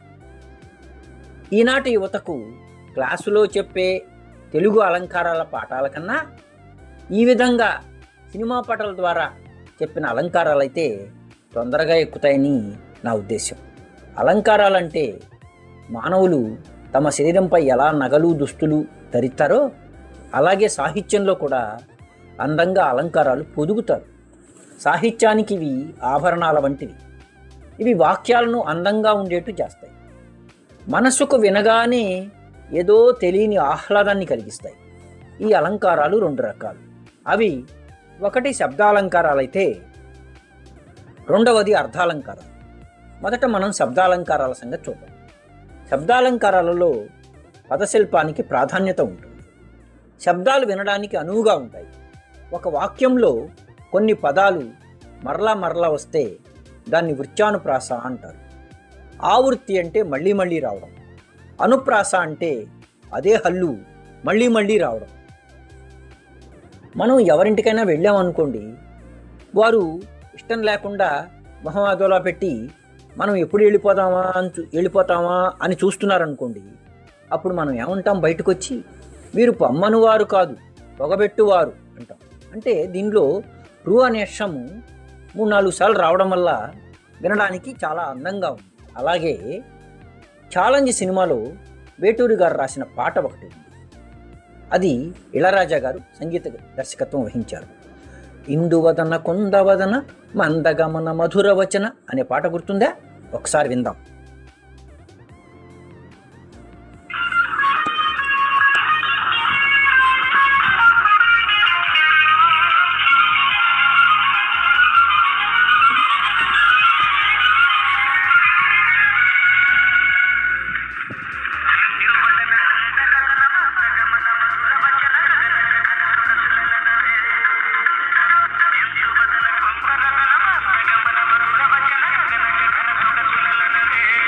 ఈనాటి యువతకు క్లాసులో చెప్పే తెలుగు అలంకారాల పాఠాల కన్నా ఈ విధంగా సినిమా పాటల ద్వారా చెప్పిన అలంకారాలైతే తొందరగా ఎక్కుతాయని నా ఉద్దేశం అలంకారాలంటే మానవులు తమ శరీరంపై ఎలా నగలు దుస్తులు ధరిస్తారో అలాగే సాహిత్యంలో కూడా అందంగా అలంకారాలు పొదుగుతారు సాహిత్యానికి ఇవి ఆభరణాల వంటివి ఇవి వాక్యాలను అందంగా ఉండేట్టు చేస్తాయి మనసుకు వినగానే ఏదో తెలియని ఆహ్లాదాన్ని కలిగిస్తాయి ఈ అలంకారాలు రెండు రకాలు అవి ఒకటి శబ్దాలంకారాలైతే రెండవది అర్థాలంకారాలు మొదట మనం శబ్దాలంకారాల సంగతి చూద్దాం శబ్దాలంకారాలలో పదశిల్పానికి ప్రాధాన్యత ఉంటుంది శబ్దాలు వినడానికి అనువుగా ఉంటాయి ఒక వాక్యంలో కొన్ని పదాలు మరలా మరలా వస్తే దాన్ని వృత్యానుప్రాస అంటారు ఆవృత్తి అంటే మళ్ళీ మళ్ళీ రావడం అనుప్రాస అంటే అదే హల్లు మళ్ళీ మళ్ళీ రావడం మనం ఎవరింటికైనా వెళ్ళామనుకోండి వారు ఇష్టం లేకుండా మొహం అదోలా పెట్టి మనం ఎప్పుడు వెళ్ళిపోదామా అని చూ- వెళ్ళిపోతామా అని చూస్తున్నారనుకోండి అప్పుడు మనం ఏమంటాం బయటకు వచ్చి వీరు పమ్మను వారు కాదు పొగబెట్టువారు అంటాం అంటే దీనిలో రు అనే అక్షము మూడు నాలుగు సార్లు రావడం వల్ల వినడానికి చాలా అందంగా ఉంది అలాగే ఛాలెంజ్ సినిమాలో వేటూరి గారు రాసిన పాట ఒకటి ఉంది అది ఇళరాజా గారు సంగీత దర్శకత్వం వహించారు ఇందువదన కొందవదన మందగమన మధుర వచన అనే పాట గుర్తుందా ఒకసారి విందాం ఆ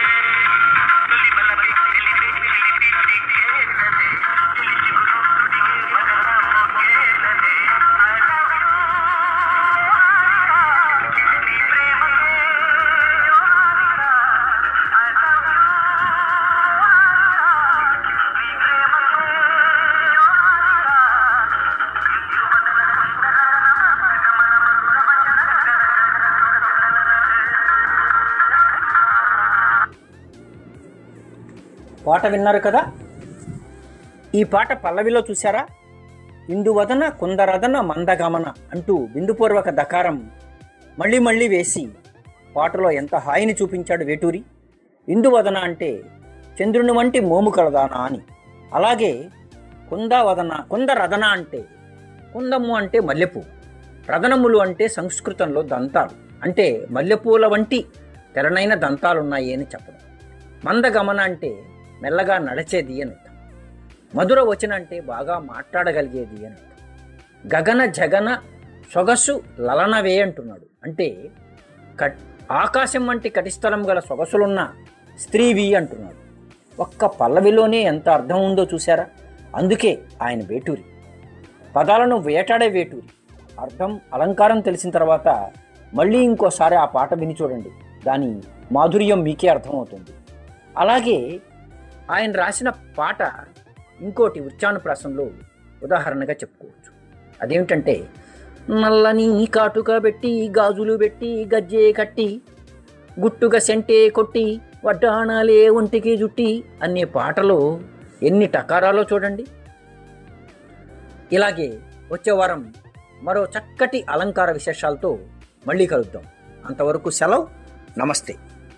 పాట విన్నారు కదా ఈ పాట పల్లవిలో చూసారా ఇందువదన కుందరదన మందగమన అంటూ బిందుపూర్వక దకారం మళ్ళీ మళ్ళీ వేసి పాటలో ఎంత హాయిని చూపించాడు వేటూరి ఇందువదన అంటే చంద్రుని వంటి మోము కలదానా అని అలాగే కుందవదన కుందరదన అంటే కుందము అంటే మల్లెపూ రదనములు అంటే సంస్కృతంలో దంతాలు అంటే మల్లెపూల వంటి తెరనైన దంతాలున్నాయి అని చెప్పడం మందగమన అంటే మెల్లగా నడిచేది అని అర్థం మధుర వచన అంటే బాగా మాట్లాడగలిగేది అని అర్థం గగన జగన సొగసు లలనవే అంటున్నాడు అంటే కట్ ఆకాశం వంటి కటిస్థలం గల సొగసులున్న స్త్రీవి అంటున్నాడు ఒక్క పల్లవిలోనే ఎంత అర్థం ఉందో చూసారా అందుకే ఆయన వేటూరి పదాలను వేటాడే వేటూరి అర్థం అలంకారం తెలిసిన తర్వాత మళ్ళీ ఇంకోసారి ఆ పాట విని చూడండి దాని మాధుర్యం మీకే అర్థమవుతుంది అలాగే ఆయన రాసిన పాట ఇంకోటి ఉచ్చానుప్రాసంలో ఉదాహరణగా చెప్పుకోవచ్చు అదేమిటంటే నల్లని కాటుక పెట్టి గాజులు పెట్టి గజ్జే కట్టి గుట్టుగా సెంటే కొట్టి వడ్డాణాలే ఒంటికి జుట్టి అనే పాటలో ఎన్ని టకారాలో చూడండి ఇలాగే వచ్చే వారం మరో చక్కటి అలంకార విశేషాలతో మళ్ళీ కలుద్దాం అంతవరకు సెలవు నమస్తే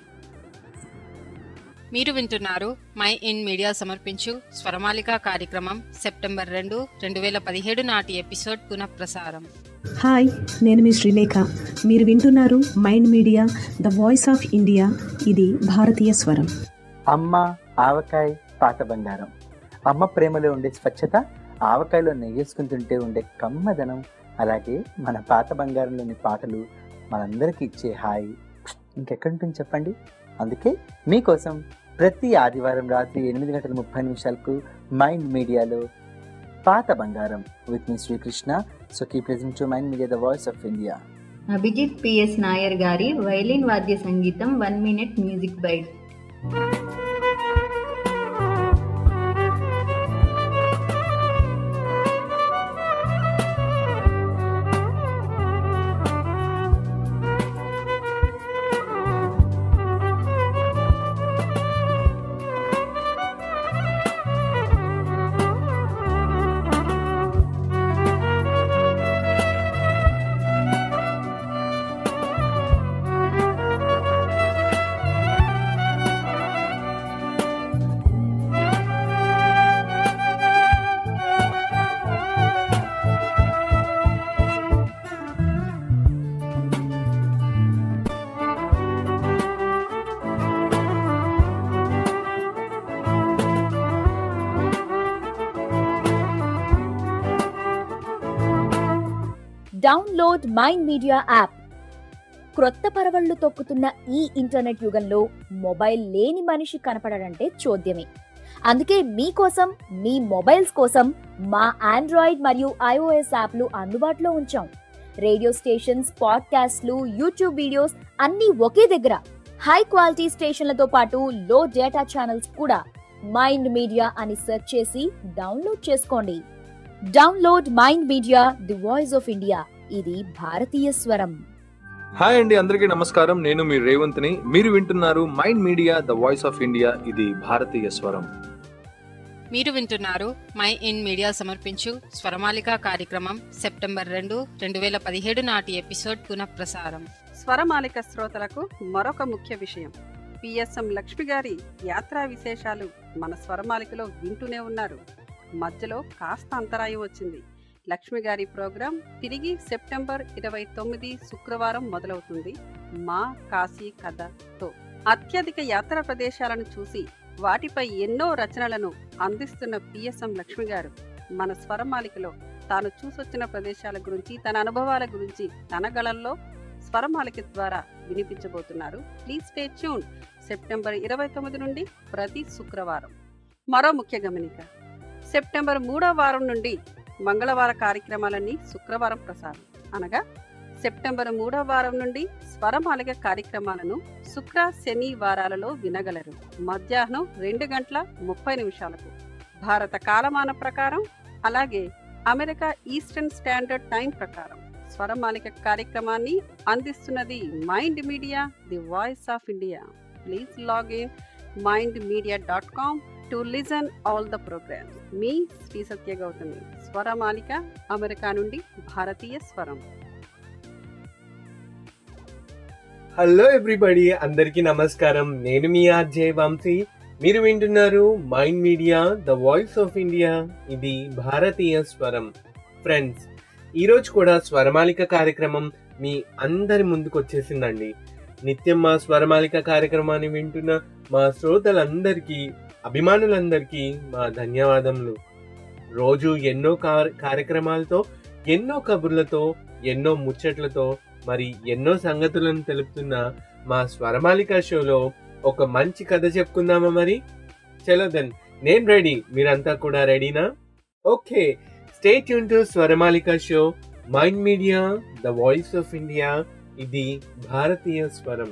మీరు వింటున్నారు మై ఇన్ మీడియా సమర్పించు స్వరమాలిక కార్యక్రమం సెప్టెంబర్ రెండు రెండు వేల పదిహేడు నాటి ఎపిసోడ్ పునఃప్రసారం హాయ్ నేను మీ శ్రీలేఖ మీరు వింటున్నారు mind media the voice of India ఇది భారతీయ స్వరం అమ్మ ఆవకాయ పాత బంగారం అమ్మ ప్రేమలో ఉండే స్వచ్ఛత ఆవకాయలో నెయ్యేసుకుంటుంటే ఉండే కమ్మదనం అలాగే మన పాత బంగారంలోని పాటలు మనందరికీ ఇచ్చే హాయి ఇంకెక్కడి ఉంటుంది చెప్పండి అందుకే మీకోసం ప్రతి ఆదివారం రాత్రి ఎనిమిది గంటల ముప్పై నిమిషాలకు మైండ్ మీడియాలో పాత బంగారం విత్ మీ Srikrishna so key present to mind media the voice of India Abhijit PS Nair గారి వైలిన్ వాద్య సంగీతం one minute music bite download mind media app క్రొత్త పరవళ్లు తొక్కుతున్న ఈ ఇంటర్నెట్ యుగంలో మొబైల్ లేని మనిషి కనపడడంటే చూద్యమే అందుకే మీకోసం మీ మొబైల్స్ కోసం మా ఆండ్రాయిడ్ మరియు ఐఓఎస్ యాప్లు అందుబాటులో ఉంచాం రేడియో స్టేషన్స్ పాడ్కాస్ట్లు యూట్యూబ్ వీడియోస్ అన్నీ ఒకే దగ్గర హై క్వాలిటీ స్టేషన్లతో పాటు లో డేటా ఛానల్స్ కూడా మైండ్ మీడియా అని సెర్చ్ చేసి డౌన్లోడ్ చేసుకోండి download mind media the voice of India ఇది భారతీయ స్వరం హాయ్ అండి అందరికీ నమస్కారం నేను మీ రేవంత్ని మీరు వింటున్నారు mind media the voice of India ఇది భారతీయ స్వరం మీరు వింటున్నారు మై ఇన్ మీడియా సమర్పించు స్వరమాలిక కార్యక్రమం సెప్టెంబర్ రెండు రెండు వేల పదిహేడు నాటి ఎపిసోడ్ పునఃప్రసారం స్వరమాలిక శ్రోతలకు మరొక ముఖ్య విషయం పిఎస్ఎం లక్ష్మి గారి యాత్రా విశేషాలు మన స్వరమాలికలో వింటూనే ఉన్నారు మధ్యలో కాస్త అంతరాయం వచ్చింది లక్ష్మి గారి ప్రోగ్రాం తిరిగి సెప్టెంబర్ ఇరవై తొమ్మిది శుక్రవారం మొదలవుతుంది మా కాశీ కథతో అత్యధిక యాత్రా ప్రదేశాలను చూసి వాటిపై ఎన్నో రచనలను అందిస్తున్న పిఎస్ఎం లక్ష్మి గారు మన స్వరమాలికలో తాను చూసొచ్చిన ప్రదేశాల గురించి తన అనుభవాల గురించి తన గళంలో స్వరమాలిక ద్వారా వినిపించబోతున్నారు ప్లీజ్ స్టే ట్యూన్ సెప్టెంబర్ ఇరవై తొమ్మిది నుండి ప్రతి శుక్రవారం మరో ముఖ్య గమనిక సెప్టెంబర్ మూడో వారం నుండి మంగళవార కార్యక్రమాలన్నీ శుక్రవారం ప్రసారం అనగా సెప్టెంబర్ మూడో వారం నుండి స్వరమాలిక కార్యక్రమాలను శుక్ర శని వారాలలో వినగలరు మధ్యాహ్నం రెండు గంటల ముప్పై నిమిషాలకు భారత కాలమాన ప్రకారం అలాగే అమెరికా ఈస్టర్న్ స్టాండర్డ్ టైం ప్రకారం స్వరమాలిక కార్యక్రమాన్ని అందిస్తున్నది mind media the voice of India please log in mind media dot com to listen all the programs మీ శ్రీ సత్య గౌతమి స్వరమాలిక అమెరికా నుండి భారతీయ స్వరం హలో ఎవ్రీబడి అందరికీ నమస్కారం నేను మీ ఆర్జే వంశీ మీరు వింటున్నారు mind media the voice of India ఇది భారతీయ స్వరం ఫ్రెండ్స్ ఈరోజు కూడా స్వరమాలిక కార్యక్రమం మీ అందరి ముందుకు వచ్చేసిందండి నిత్యం మా స్వరమాలిక కార్యక్రమాన్ని వింటున్న మా శ్రోతలందరికీ అభిమానులందరికీ మా ధన్యవాదములు రోజు ఎన్నో కార్- కార్యక్రమాలతో ఎన్నో కబుర్లతో ఎన్నో ముచ్చట్లతో మరి ఎన్నో సంగతులను తెలుపుతున్న మా స్వరమాలిక షోలో ఒక మంచి కథ చెప్పుకుందామా మరి చలో దెన్ నేను రెడీ మీరంతా కూడా రెడీనా okay stay tuned to Swaramalika show mind media the voice of India ఇది భారతీయ స్వరం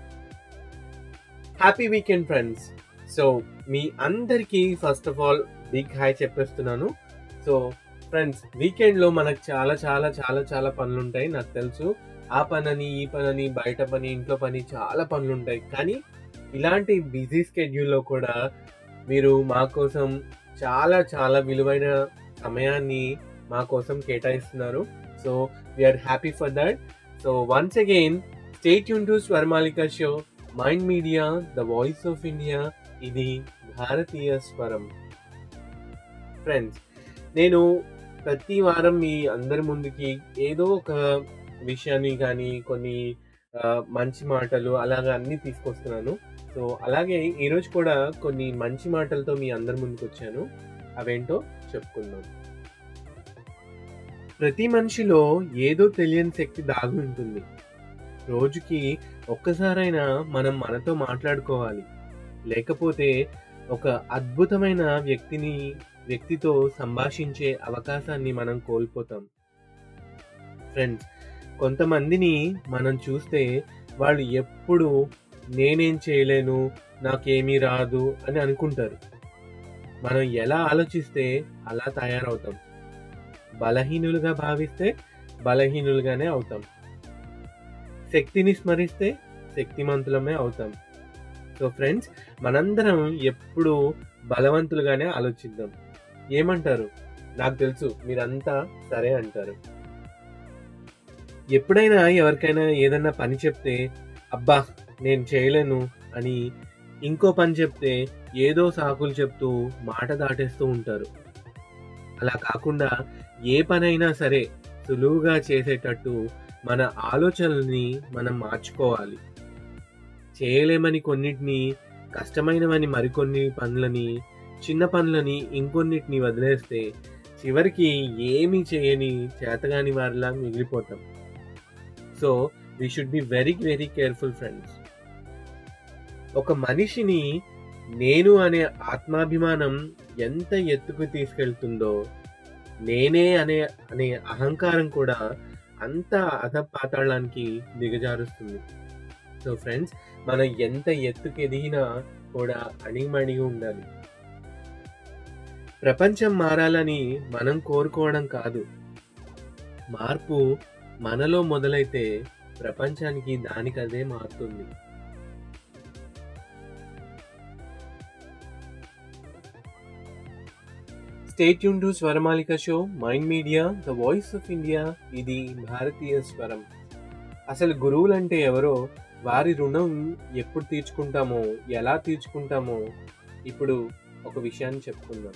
హ్యాపీ వీకెండ్ ఫ్రెండ్స్ సో మీ అందరికీ first of all big hi చెప్పేస్తున్నాను సో ఫ్రెండ్స్ వీకెండ్ లో మనకు చాలా చాలా చాలా చాలా పనులు ఉంటాయి నాకు తెలుసు ఆ పనని ఈ పనని బయట పని ఇంట్లో పని చాలా పనులు ఉంటాయి కానీ ఇలాంటి బిజీ స్కెడ్యూల్లో కూడా మీరు మా కోసం చాలా చాలా విలువైన సమయాన్ని మా కోసం కేటాయిస్తున్నారు so we are happy for that so once again stay యూన్ to Swaramalika show mind media the voice of India ఇది భారతీయ స్వరం ఫ్రెండ్స్ నేను ప్రతి వారం మీ అందరి ముందుకి ఏదో ఒక విషయాన్ని కానీ కొన్ని ఆ, మంచి మాటలు అలాగా అన్ని తీసుకొస్తున్నాను సో అలాగే ఈరోజు కూడా కొన్ని మంచి మాటలతో మీ అందరి ముందుకు వచ్చాను అవేంటో చెప్పుకుందాం ప్రతి మనిషిలో ఏదో తెలియని శక్తి దాగి ఉంటుంది రోజుకి ఒక్కసారైనా మనం మనతో మాట్లాడుకోవాలి లేకపోతే ఒక అద్భుతమైన వ్యక్తిని వ్యక్తితో సంభాషించే అవకాశాన్ని మనం కోల్పోతాం ఫ్రెండ్స్ కొంతమందిని మనం చూస్తే వాళ్ళు ఎప్పుడు నేనేం చేయలేను నాకేమీ రాదు అని అనుకుంటారు మనం ఎలా ఆలోచిస్తే అలా తయారవుతాం బలహీనులుగా భావిస్తే బలహీనులుగానే అవుతాం శక్తిని స్మరిస్తే శక్తిమంతులమే అవుతాం సో ఫ్రెండ్స్ మనందరం ఎప్పుడు బలవంతులుగానే ఆలోచిద్దాం ఏమంటారు నాకు తెలుసు మీరంతా సరే అంటారు ఎప్పుడైనా ఎవరికైనా ఏదన్నా పని చెప్తే అబ్బా నేను చేయలేను అని ఇంకో పని చెప్తే ఏదో సాకులు చెప్తూ మాట దాటేస్తూ ఉంటారు అలా కాకుండా ఏ పనైనా సరే సులువుగా చేసేటట్టు మన ఆలోచనల్ని మనం మార్చుకోవాలి చేయలేమని కొన్నిటిని కష్టమైనవని మరికొన్ని పనులని చిన్న పనులని ఇంకొన్నిటిని వదిలేస్తే చివరికి ఏమీ చేయని చేతగాని వారిలా మిగిలిపోతాం so we should be very very careful friends ఒక మనిషిని నేను అనే ఆత్మాభిమానం ఎంత ఎత్తుకు తీసుకెళ్తుందో నేనే అనే అనే అహంకారం కూడా అంత అధపాతాళానికి దిగజారుస్తుంది సో ఫ్రెండ్స్ మనం ఎంత ఎత్తుకు ఎదిగినా కూడా అణిగిమణిగి ఉండాలి ప్రపంచం మారాలని మనం కోరుకోవడం కాదు మార్పు మనలో మొదలైతే ప్రపంచానికి దానికదే మారుతుంది స్టేట్ యూన్ to Swaramalika show mind media the voice of India ఇది భారతీయ స్వరం అసలు గురువులంటే ఎవరో వారి రుణం ఎప్పుడు తీర్చుకుంటామో ఎలా తీర్చుకుంటామో ఇప్పుడు ఒక విషయాన్ని చెప్పుకుందాం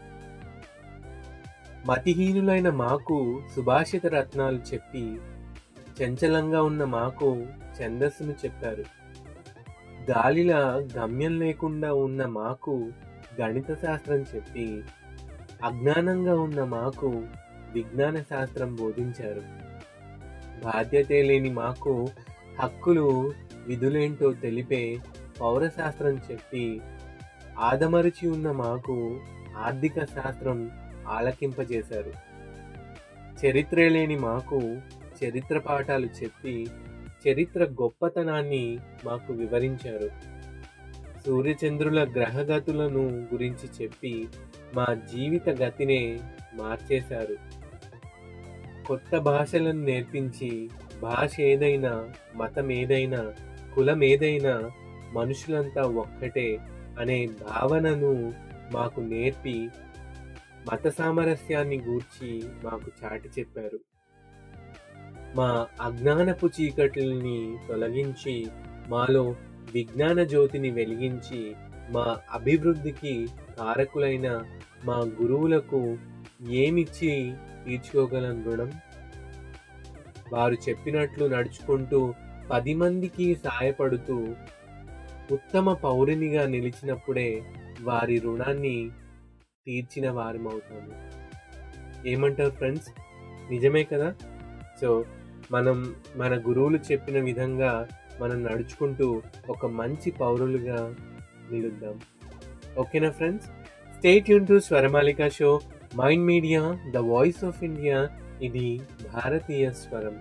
మతిహీనులైన మాకు సుభాషిత రత్నాలు చెప్పి చంచలంగా ఉన్న మాకు ఛందస్సును చెప్పారు గాలిలా గమ్యం లేకుండా ఉన్న మాకు గణిత శాస్త్రం చెప్పి అజ్ఞానంగా ఉన్న మాకు విజ్ఞాన శాస్త్రం బోధించారు బాధ్యతే లేని మాకు హక్కులు విధులేంటో తెలిపే పౌరశాస్త్రం చెప్పి ఆదమరిచి ఉన్న మాకు ఆర్థిక శాస్త్రం ఆలకింపజేశారు చరిత్రే లేని మాకు చరిత్ర పాఠాలు చెప్పి చరిత్ర గొప్పతనాన్ని మాకు వివరించారు సూర్యచంద్రుల గ్రహగతులను గురించి చెప్పి మా జీవిత గతినే మార్చేశారు కొత్త భాషలను నేర్పించి భాష ఏదైనా మతం ఏదైనా కులం ఏదైనా మనుషులంతా ఒక్కటే అనే భావనను మాకు నేర్పి మత సామరస్యాన్ని గూర్చి మాకు చాటి చెప్పారు మా అజ్ఞానపు చీకట్లని తొలగించి మాలో విజ్ఞాన జ్యోతిని వెలిగించి మా అభివృద్ధికి కారకులైన మా గురువులకు ఏమిచ్చి తీర్చుకోగలం రుణం వారు చెప్పినట్లు నడుచుకుంటూ పది మందికి సాయపడుతూ ఉత్తమ పౌరునిగా నిలిచినప్పుడే వారి రుణాన్ని తీర్చిన వారమవుతాము ఏమంటారు ఫ్రెండ్స్ నిజమే కదా సో మనం మన గురువులు చెప్పిన విధంగా మనం నడుచుకుంటూ ఒక మంచి పౌరులుగా నిలుద్దాం ఓకేనా ఫ్రెండ్స్ స్టేట్ యూన్ to Swaramalika show mind media the voice of India ఇది భారతీయ స్వరం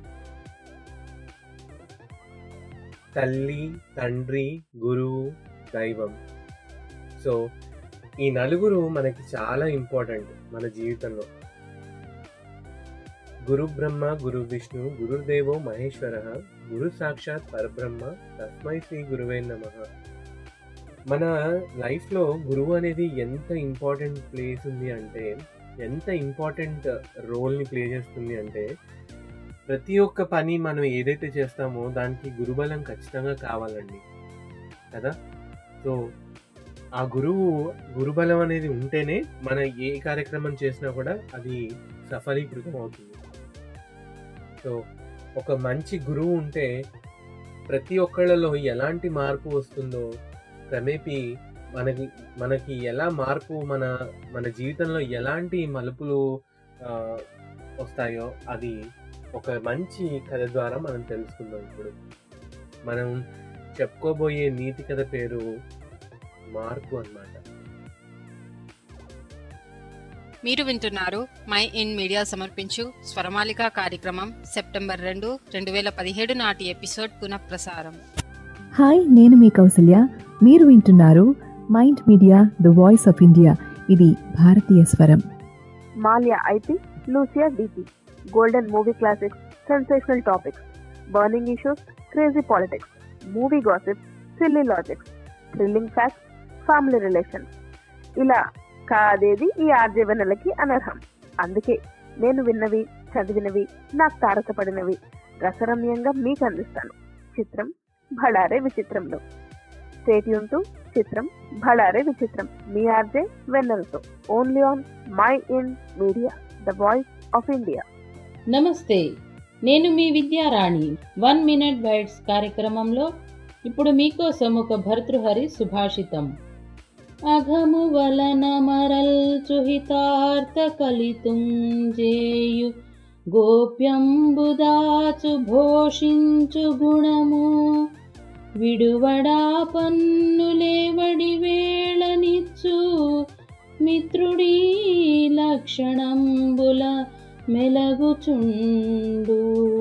తల్లి తండ్రి గురువు దైవం సో ఈ నలుగురు మనకి చాలా ఇంపార్టెంట్ మన జీవితంలో గురు బ్రహ్మ గురు విష్ణు గురుదేవో మహేశ్వర గురు సాక్షాత్ పరబ్రహ్మ తస్మై శ్రీ గురువే నమ మన లైఫ్లో గురువు అనేది ఎంత ఇంపార్టెంట్ ప్లేస్ ఉంది అంటే ఎంత ఇంపార్టెంట్ రోల్ని ప్లే చేస్తుంది అంటే ప్రతి ఒక్క పని మనం ఏదైతే చేస్తామో దానికి గురుబలం ఖచ్చితంగా కావాలండి కదా సో ఆ గురువు గురుబలం అనేది ఉంటేనే మన ఏ కార్యక్రమం చేసినా కూడా అది సఫలీకృతం అవుతుంది సో ఒక మంచి గురువు ఉంటే ప్రతి ఒక్కళ్ళలో ఎలాంటి మార్పు వస్తుందో క్రమేపీ మనకి మనకి ఎలా మార్పు మన మన జీవితంలో ఎలాంటి మలుపులు ఆ, వస్తాయో అది ఒక మంచి కథ ద్వారా మనం తెలుసుకుందాం ఇప్పుడు మనం చెప్పుకోబోయే నీతి కథ పేరు మార్పు అన్నమాట మీరు వింటున్నారు మై ఇన్ మీడియా సమర్పించు స్వరమాలిక కార్యక్రమం సెప్టెంబర్ రెండు రెండు వేల పదిహేడు నాటి ఎపిసోడ్ పునఃప్రసారం హాయ్ నేను మీ కౌసల్య మీరు వింటున్నారు mind media the voice of India ఇది భారతీయ స్వరం మాల్యా ఐపీ లూసియా డిపి golden movie classics sensational topics burning issues crazy politics movie gossips silly logics thrilling facts family relations ఇలా కాదేది ఈ ఆర్జవెనలకి అనర్హం అందుకే నేను విన్నవి చదివినవి నాకు తారసపడినవి రసరమ్యంగా మీకు అందిస్తాను చిత్రం భడారే విచిత్రంలో స్టేట్యూన్ టు చిత్రం భడారే విచిత్రం మీ ఆర్జే వెన్నెలతో only on mind media the voice of India నమస్తే నేను మీ విద్యారాణి వన్ మినిట్ బైట్స్ కార్యక్రమంలో ఇప్పుడు మీకోసం ఒక భర్తృహరి సుభాషితం అఘము వలన మరల్చుహితార్థ కలితుంజేయు గోప్యంబుదాచు భోషించు గుణము విడువడా పన్నులేవడి వేళనిచ్చు మిత్రుడీ లక్షణంబుల మెలగుచుండు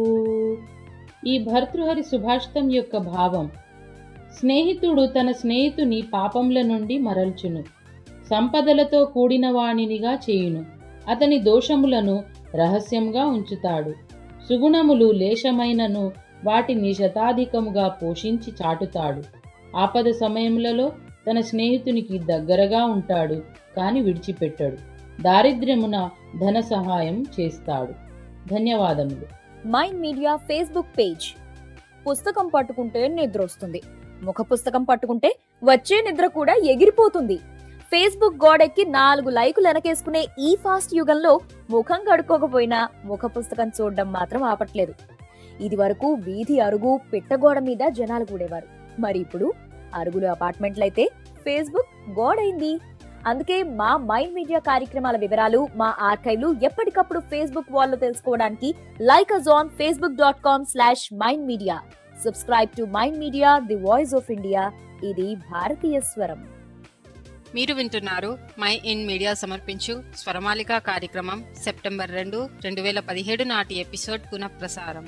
ఈ భర్తృహరి సుభాషితం యొక్క భావం స్నేహితుడు తన స్నేహితుని పాపంల నుండి మరల్చును సంపదలతో కూడిన వాణినిగా చేయును అతని దోషములను రహస్యంగా ఉంచుతాడు సుగుణములు లేశమైనను వాటిని శతాధికముగా పోషించి చాటుతాడు ఆపద సమయములలో తన స్నేహితునికి దగ్గరగా ఉంటాడు కాని విడిచిపెట్టడు దారిద్ర్యమున ధన సహాయం చేస్తాడు ధన్యవాదములు మైండ్ మీడియా ఫేస్బుక్ పేజ్ పుస్తకం పట్టుకుంటే నిద్ర వస్తుంది ముఖ పుస్తకం పట్టుకుంటే వచ్చే నిద్ర కూడా ఎగిరిపోతుంది ఫేస్బుక్ గోడెక్కి నాలుగు లైకులు వెనకేసుకునే ఈ ఫాస్ట్ యుగంలో ముఖం కడుక్కోకపోయినా ముఖ పుస్తకం చూడడం మాత్రం ఆపట్లేదు ఇది వరకు వీధి అరుగు పిట్టగోడ మీద జనాలు కూడేవారు మరి ఇప్పుడు అరుగులు అపార్ట్మెంట్లయితే ఫేస్బుక్ గోడైంది అందుకే మా మైండ్ మీడియా కార్యక్రమాల వివరాలు మా ఆర్కైవ్లు ఎప్పటికప్పుడు ఫేస్బుక్ వాల్లో తెలుసుకోవడానికి like us on Facebook dot com slash mind media subscribe to mind media the voice of India ఇది భారతీయ స్వరం మీరు వింటున్నారు మై ఇన్ మీడియా సమర్పించు స్వరమాలిక కార్యక్రమం సెప్టెంబర్ రెండు రెండు వేల పదిహేడు నాటి ఎపిసోడ్ పునఃప్రసారం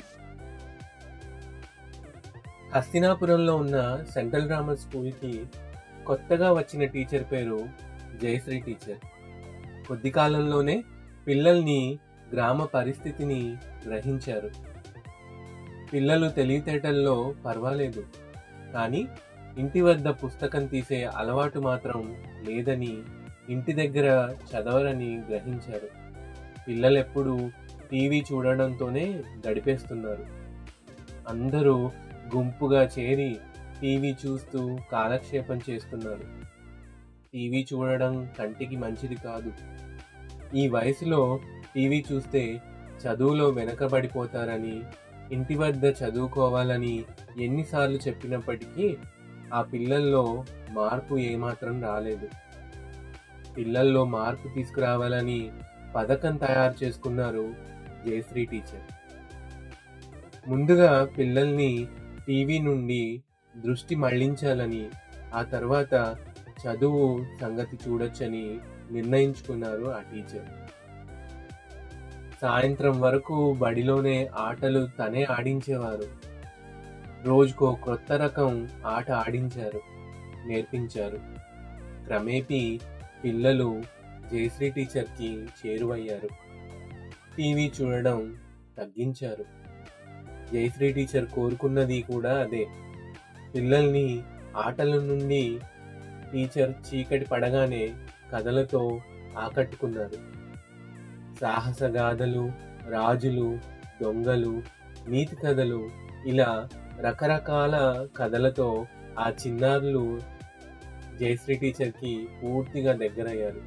హస్తినాపురంలో ఉన్న సెంట్రల్ గ్రామర్ స్కూల్కి కొత్తగా వచ్చిన టీచర్ పేరు జయశ్రీ టీచర్ కొద్ది కాలంలోనే పిల్లల్ని గ్రామ పరిస్థితిని గ్రహించారు పిల్లలు తెలివితేటల్లో పర్వాలేదు కానీ ఇంటి వద్ద పుస్తకం తీసే అలవాటు మాత్రం లేదని ఇంటి దగ్గర చదవరని గ్రహించారు పిల్లలు ఎప్పుడు టీవీ చూడడంతోనే గడిపేస్తున్నారు అందరూ గుంపుగా చేరి టీవీ చూస్తూ కాలక్షేపం చేస్తున్నారు టీవీ చూడడం కంటికి మంచిది కాదు ఈ వయసులో టీవీ చూస్తే చదువులో వెనకబడిపోతారని ఇంటి వద్ద చదువుకోవాలని ఎన్నిసార్లు చెప్పినప్పటికీ ఆ పిల్లల్లో మార్పు ఏమాత్రం రాలేదు పిల్లల్లో మార్పు తీసుకురావాలని పథకం తయారు చేసుకున్నారు జయశ్రీ టీచర్ ముందుగా పిల్లల్ని టీవీ నుండి దృష్టి మళ్లించాలని ఆ తర్వాత చదువు సంగతి చూడొచ్చని నిర్ణయించుకున్నారు ఆ టీచర్ సాయంత్రం వరకు బడిలోనే ఆటలు తనే ఆడించేవారు రోజుకో కొత్త రకం ఆట ఆడించారు నేర్పించారు క్రమేపీ పిల్లలు జయశ్రీ టీచర్కి చేరువయ్యారు టీవీ చూడడం తగ్గించారు జయశ్రీ టీచర్ కోరుకున్నది కూడా అదే పిల్లల్ని ఆటల నుండి టీచర్ చీకటి పడగానే కథలతో ఆకట్టుకున్నారు సాహసగాథలు రాజులు దొంగలు నీతి కథలు ఇలా రకరకాల కథలతో ఆ చిన్నారులు జయశ్రీ టీచర్కి పూర్తిగా దగ్గరయ్యారు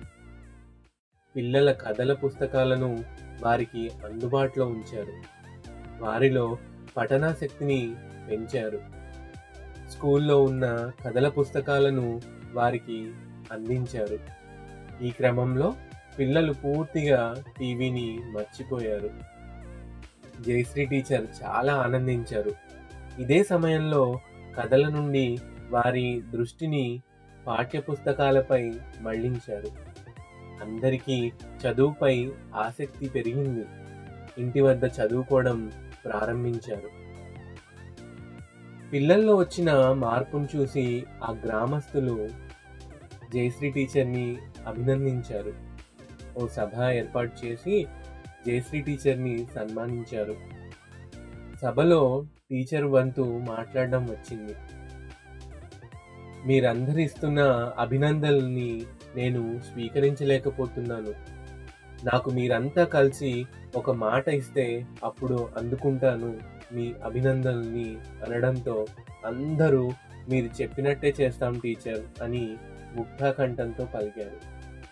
పిల్లల కథల పుస్తకాలను వారికి అందుబాటులో ఉంచారు వారిలో పఠనాశక్తిని పెంచారు స్కూల్లో ఉన్న కథల పుస్తకాలను వారికి అందించారు ఈ క్రమంలో పిల్లలు పూర్తిగా టీవీని మర్చిపోయారు జయశ్రీ టీచర్ చాలా ఆనందించారు ఇదే సమయంలో కథల నుండి వారి దృష్టిని పాఠ్యపుస్తకాలపై మళ్లించారు అందరికీ చదువుపై ఆసక్తి పెరిగింది ఇంటి వద్ద చదువుకోవడం ప్రారంభించారు పిల్లల్లో వచ్చిన మార్పును చూసి ఆ గ్రామస్తులు జయశ్రీ టీచర్ని అభినందించారు ఓ సభ ఏర్పాటు చేసి జయశ్రీ టీచర్ని సన్మానించారు సభలో టీచర్ వంతు మాట్లాడడం వచ్చింది మీరందరు ఇస్తున్న అభినందనల్ని నేను స్వీకరించలేకపోతున్నాను నాకు మీరంతా కలిసి ఒక మాట ఇస్తే అప్పుడు అందుకుంటాను మీ అభినందనల్ని అనడంతో అందరూ మీరు చెప్పినట్టే చేస్తాం టీచర్ అని ముక్తాకంఠంతో పలికారు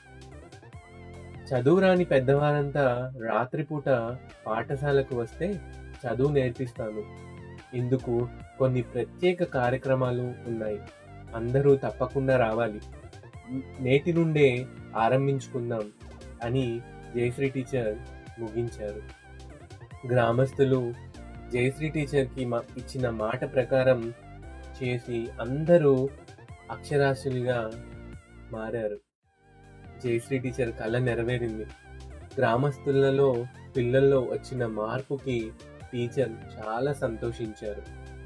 చదువురాని పెద్దవారంతా రాత్రిపూట పాఠశాలకు వస్తే చదువు నేర్పిస్తాను ఇందుకు కొన్ని ప్రత్యేక కార్యక్రమాలు ఉన్నాయి అందరూ తప్పకుండా రావాలి నేటి నుండే ఆరంభించుకుందాం అని జయశ్రీ టీచర్ ముగించారు గ్రామస్తులు జయశ్రీ టీచర్కి మా ఇచ్చిన మాట ప్రకారం చేసి అందరూ అక్షరాస్యులుగా మారారు జయశ్రీ టీచర్ కళ నెరవేరింది గ్రామస్తులలో పిల్లల్లో వచ్చిన మార్పుకి టీచర్ చాలా సంతోషించారు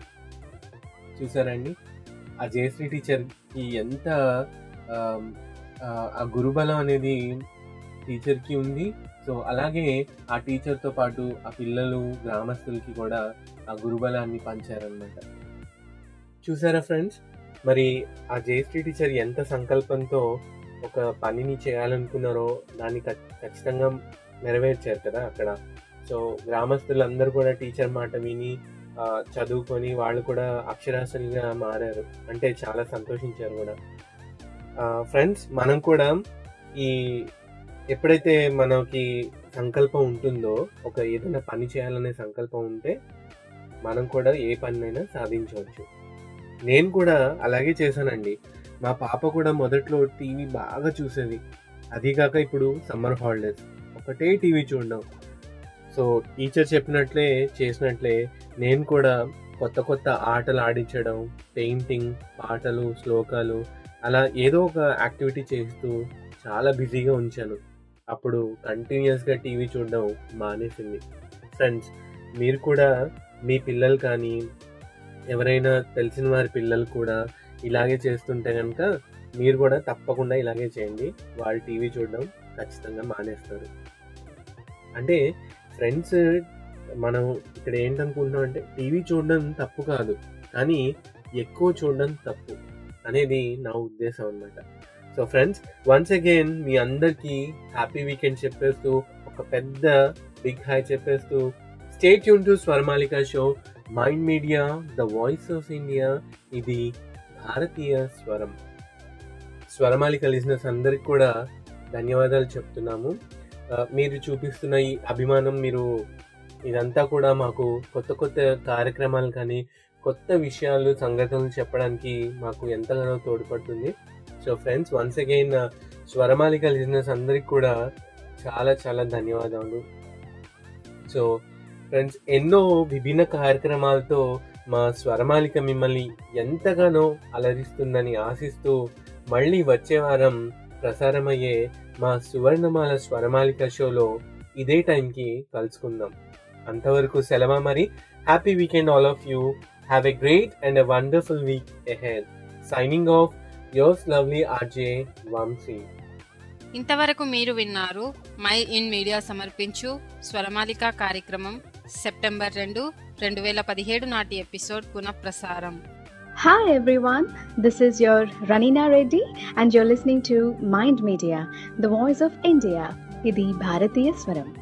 చూసారండి ఆ జయశ్రీ టీచర్కి ఎంత ఆమ్, ఆ, ఆ గురుబలం అనేది టీచర్కి ఉంది సో అలాగే ఆ టీచర్తో పాటు ఆ పిల్లలు గ్రామస్తులకి కూడా ఆ గురుబలాన్ని పంచారనమాట చూసారా ఫ్రెండ్స్ మరి ఆ జయశ్రీ టీచర్ ఎంత సంకల్పంతో ఒక పనిని చేయాలనుకున్నారో దాన్ని ఖ- ఖచ్చితంగా నెరవేర్చారు కదా అక్కడ సో గ్రామస్తులందరూ కూడా టీచర్ మాట విని ఆ, చదువుకొని వాళ్ళు కూడా అక్షరాస్యులుగా మారారు అంటే చాలా సంతోషించారు కూడా ఫ్రెండ్స్ మనం కూడా ఈ ఎప్పుడైతే మనకి సంకల్పం ఉంటుందో ఒక ఏదైనా పని చేయాలనే సంకల్పం ఉంటే మనం కూడా ఏ పనినైనా సాధించవచ్చు నేను కూడా అలాగే చేశానండి మా పాప కూడా మొదట్లో టీవీ బాగా చూసేది అది కాక ఇప్పుడు సమ్మర్ హాలిడేస్ ఒకటే టీవీ చూడడం సో టీచర్ చెప్పినట్లే చేసినట్లే నేను కూడా కొత్త కొత్త ఆటలు ఆడించడం పెయింటింగ్ పాటలు శ్లోకాలు అలా ఏదో ఒక యాక్టివిటీ చేస్తూ చాలా బిజీగా ఉంచాను అప్పుడు కంటిన్యూస్గా టీవీ చూడడం మానేసింది ఫ్రెండ్స్ మీరు కూడా మీ పిల్లలు కానీ ఎవరైనా తెలిసిన వారి పిల్లలు కూడా ఇలాగే చేస్తుంటే కనుక మీరు కూడా తప్పకుండా ఇలాగే చేయండి వాళ్ళు టీవీ చూడడం ఖచ్చితంగా మానేస్తారు అంటే ఫ్రెండ్స్ మనం ఇక్కడ ఏంటనుకుంటున్నాం అంటే టీవీ చూడడం తప్పు కాదు కానీ ఎక్కువ చూడడం తప్పు అనేది నా ఉద్దేశం అనమాట సో ఫ్రెండ్స్ వన్స్ అగైన్ మీ అందరికీ హ్యాపీ వీకెండ్ చెప్పేస్తూ ఒక పెద్ద బిగ్ హాయ్ చెప్పేస్తూ స్టేట్ యూన్ to Swaramalika show mind media the voice of India ఇది భారతీయ స్వరం స్వరమాలిక లిజినెస్ అందరికి కూడా ధన్యవాదాలు చెప్తున్నాము ఆ, మీరు చూపిస్తున్న ఈ అభిమానం మీరు ఇదంతా కూడా మాకు కొత్త కొత్త కార్యక్రమాలు కానీ కొత్త విషయాలు సంఘటనలు చెప్పడానికి మాకు ఎంతగానో తోడ్పడుతుంది so friends once again Swaramalika listeners అందరికి కూడా చాలా చాలా ధన్యవాదాలు సో ఫ్రెండ్స్ ఎన్నో విభిన్న కార్యక్రమాలతో మా స్వరమాలిక మిమ్మల్ని ఎంతగానో అలరిస్తుందని ఆశిస్తూ మళ్ళీ వచ్చే వారం ప్రసారమయ్యే మా సువర్ణమాల స్వరమాలిక షోలో ఇదే టైంకి కలుసుకుందాం అంతవరకు సెలవు మరి happy weekend all of you have a great and a wonderful week ahead signing off yours lovely RJ Vamsi ఇంతవరకు మీరు విన్నారు మై ఇన్ మీడియా సమర్పించు స్వరమాలిక కార్యక్రమం సెప్టెంబర్ రెండు రెండు వేల పదిహేడు నాటి ఎపిసోడ్ పునఃప్రసారం Hi everyone, this is your Ranina Reddy and you're listening to Mind Media, the voice of India. ఇది భారతీయ స్వరం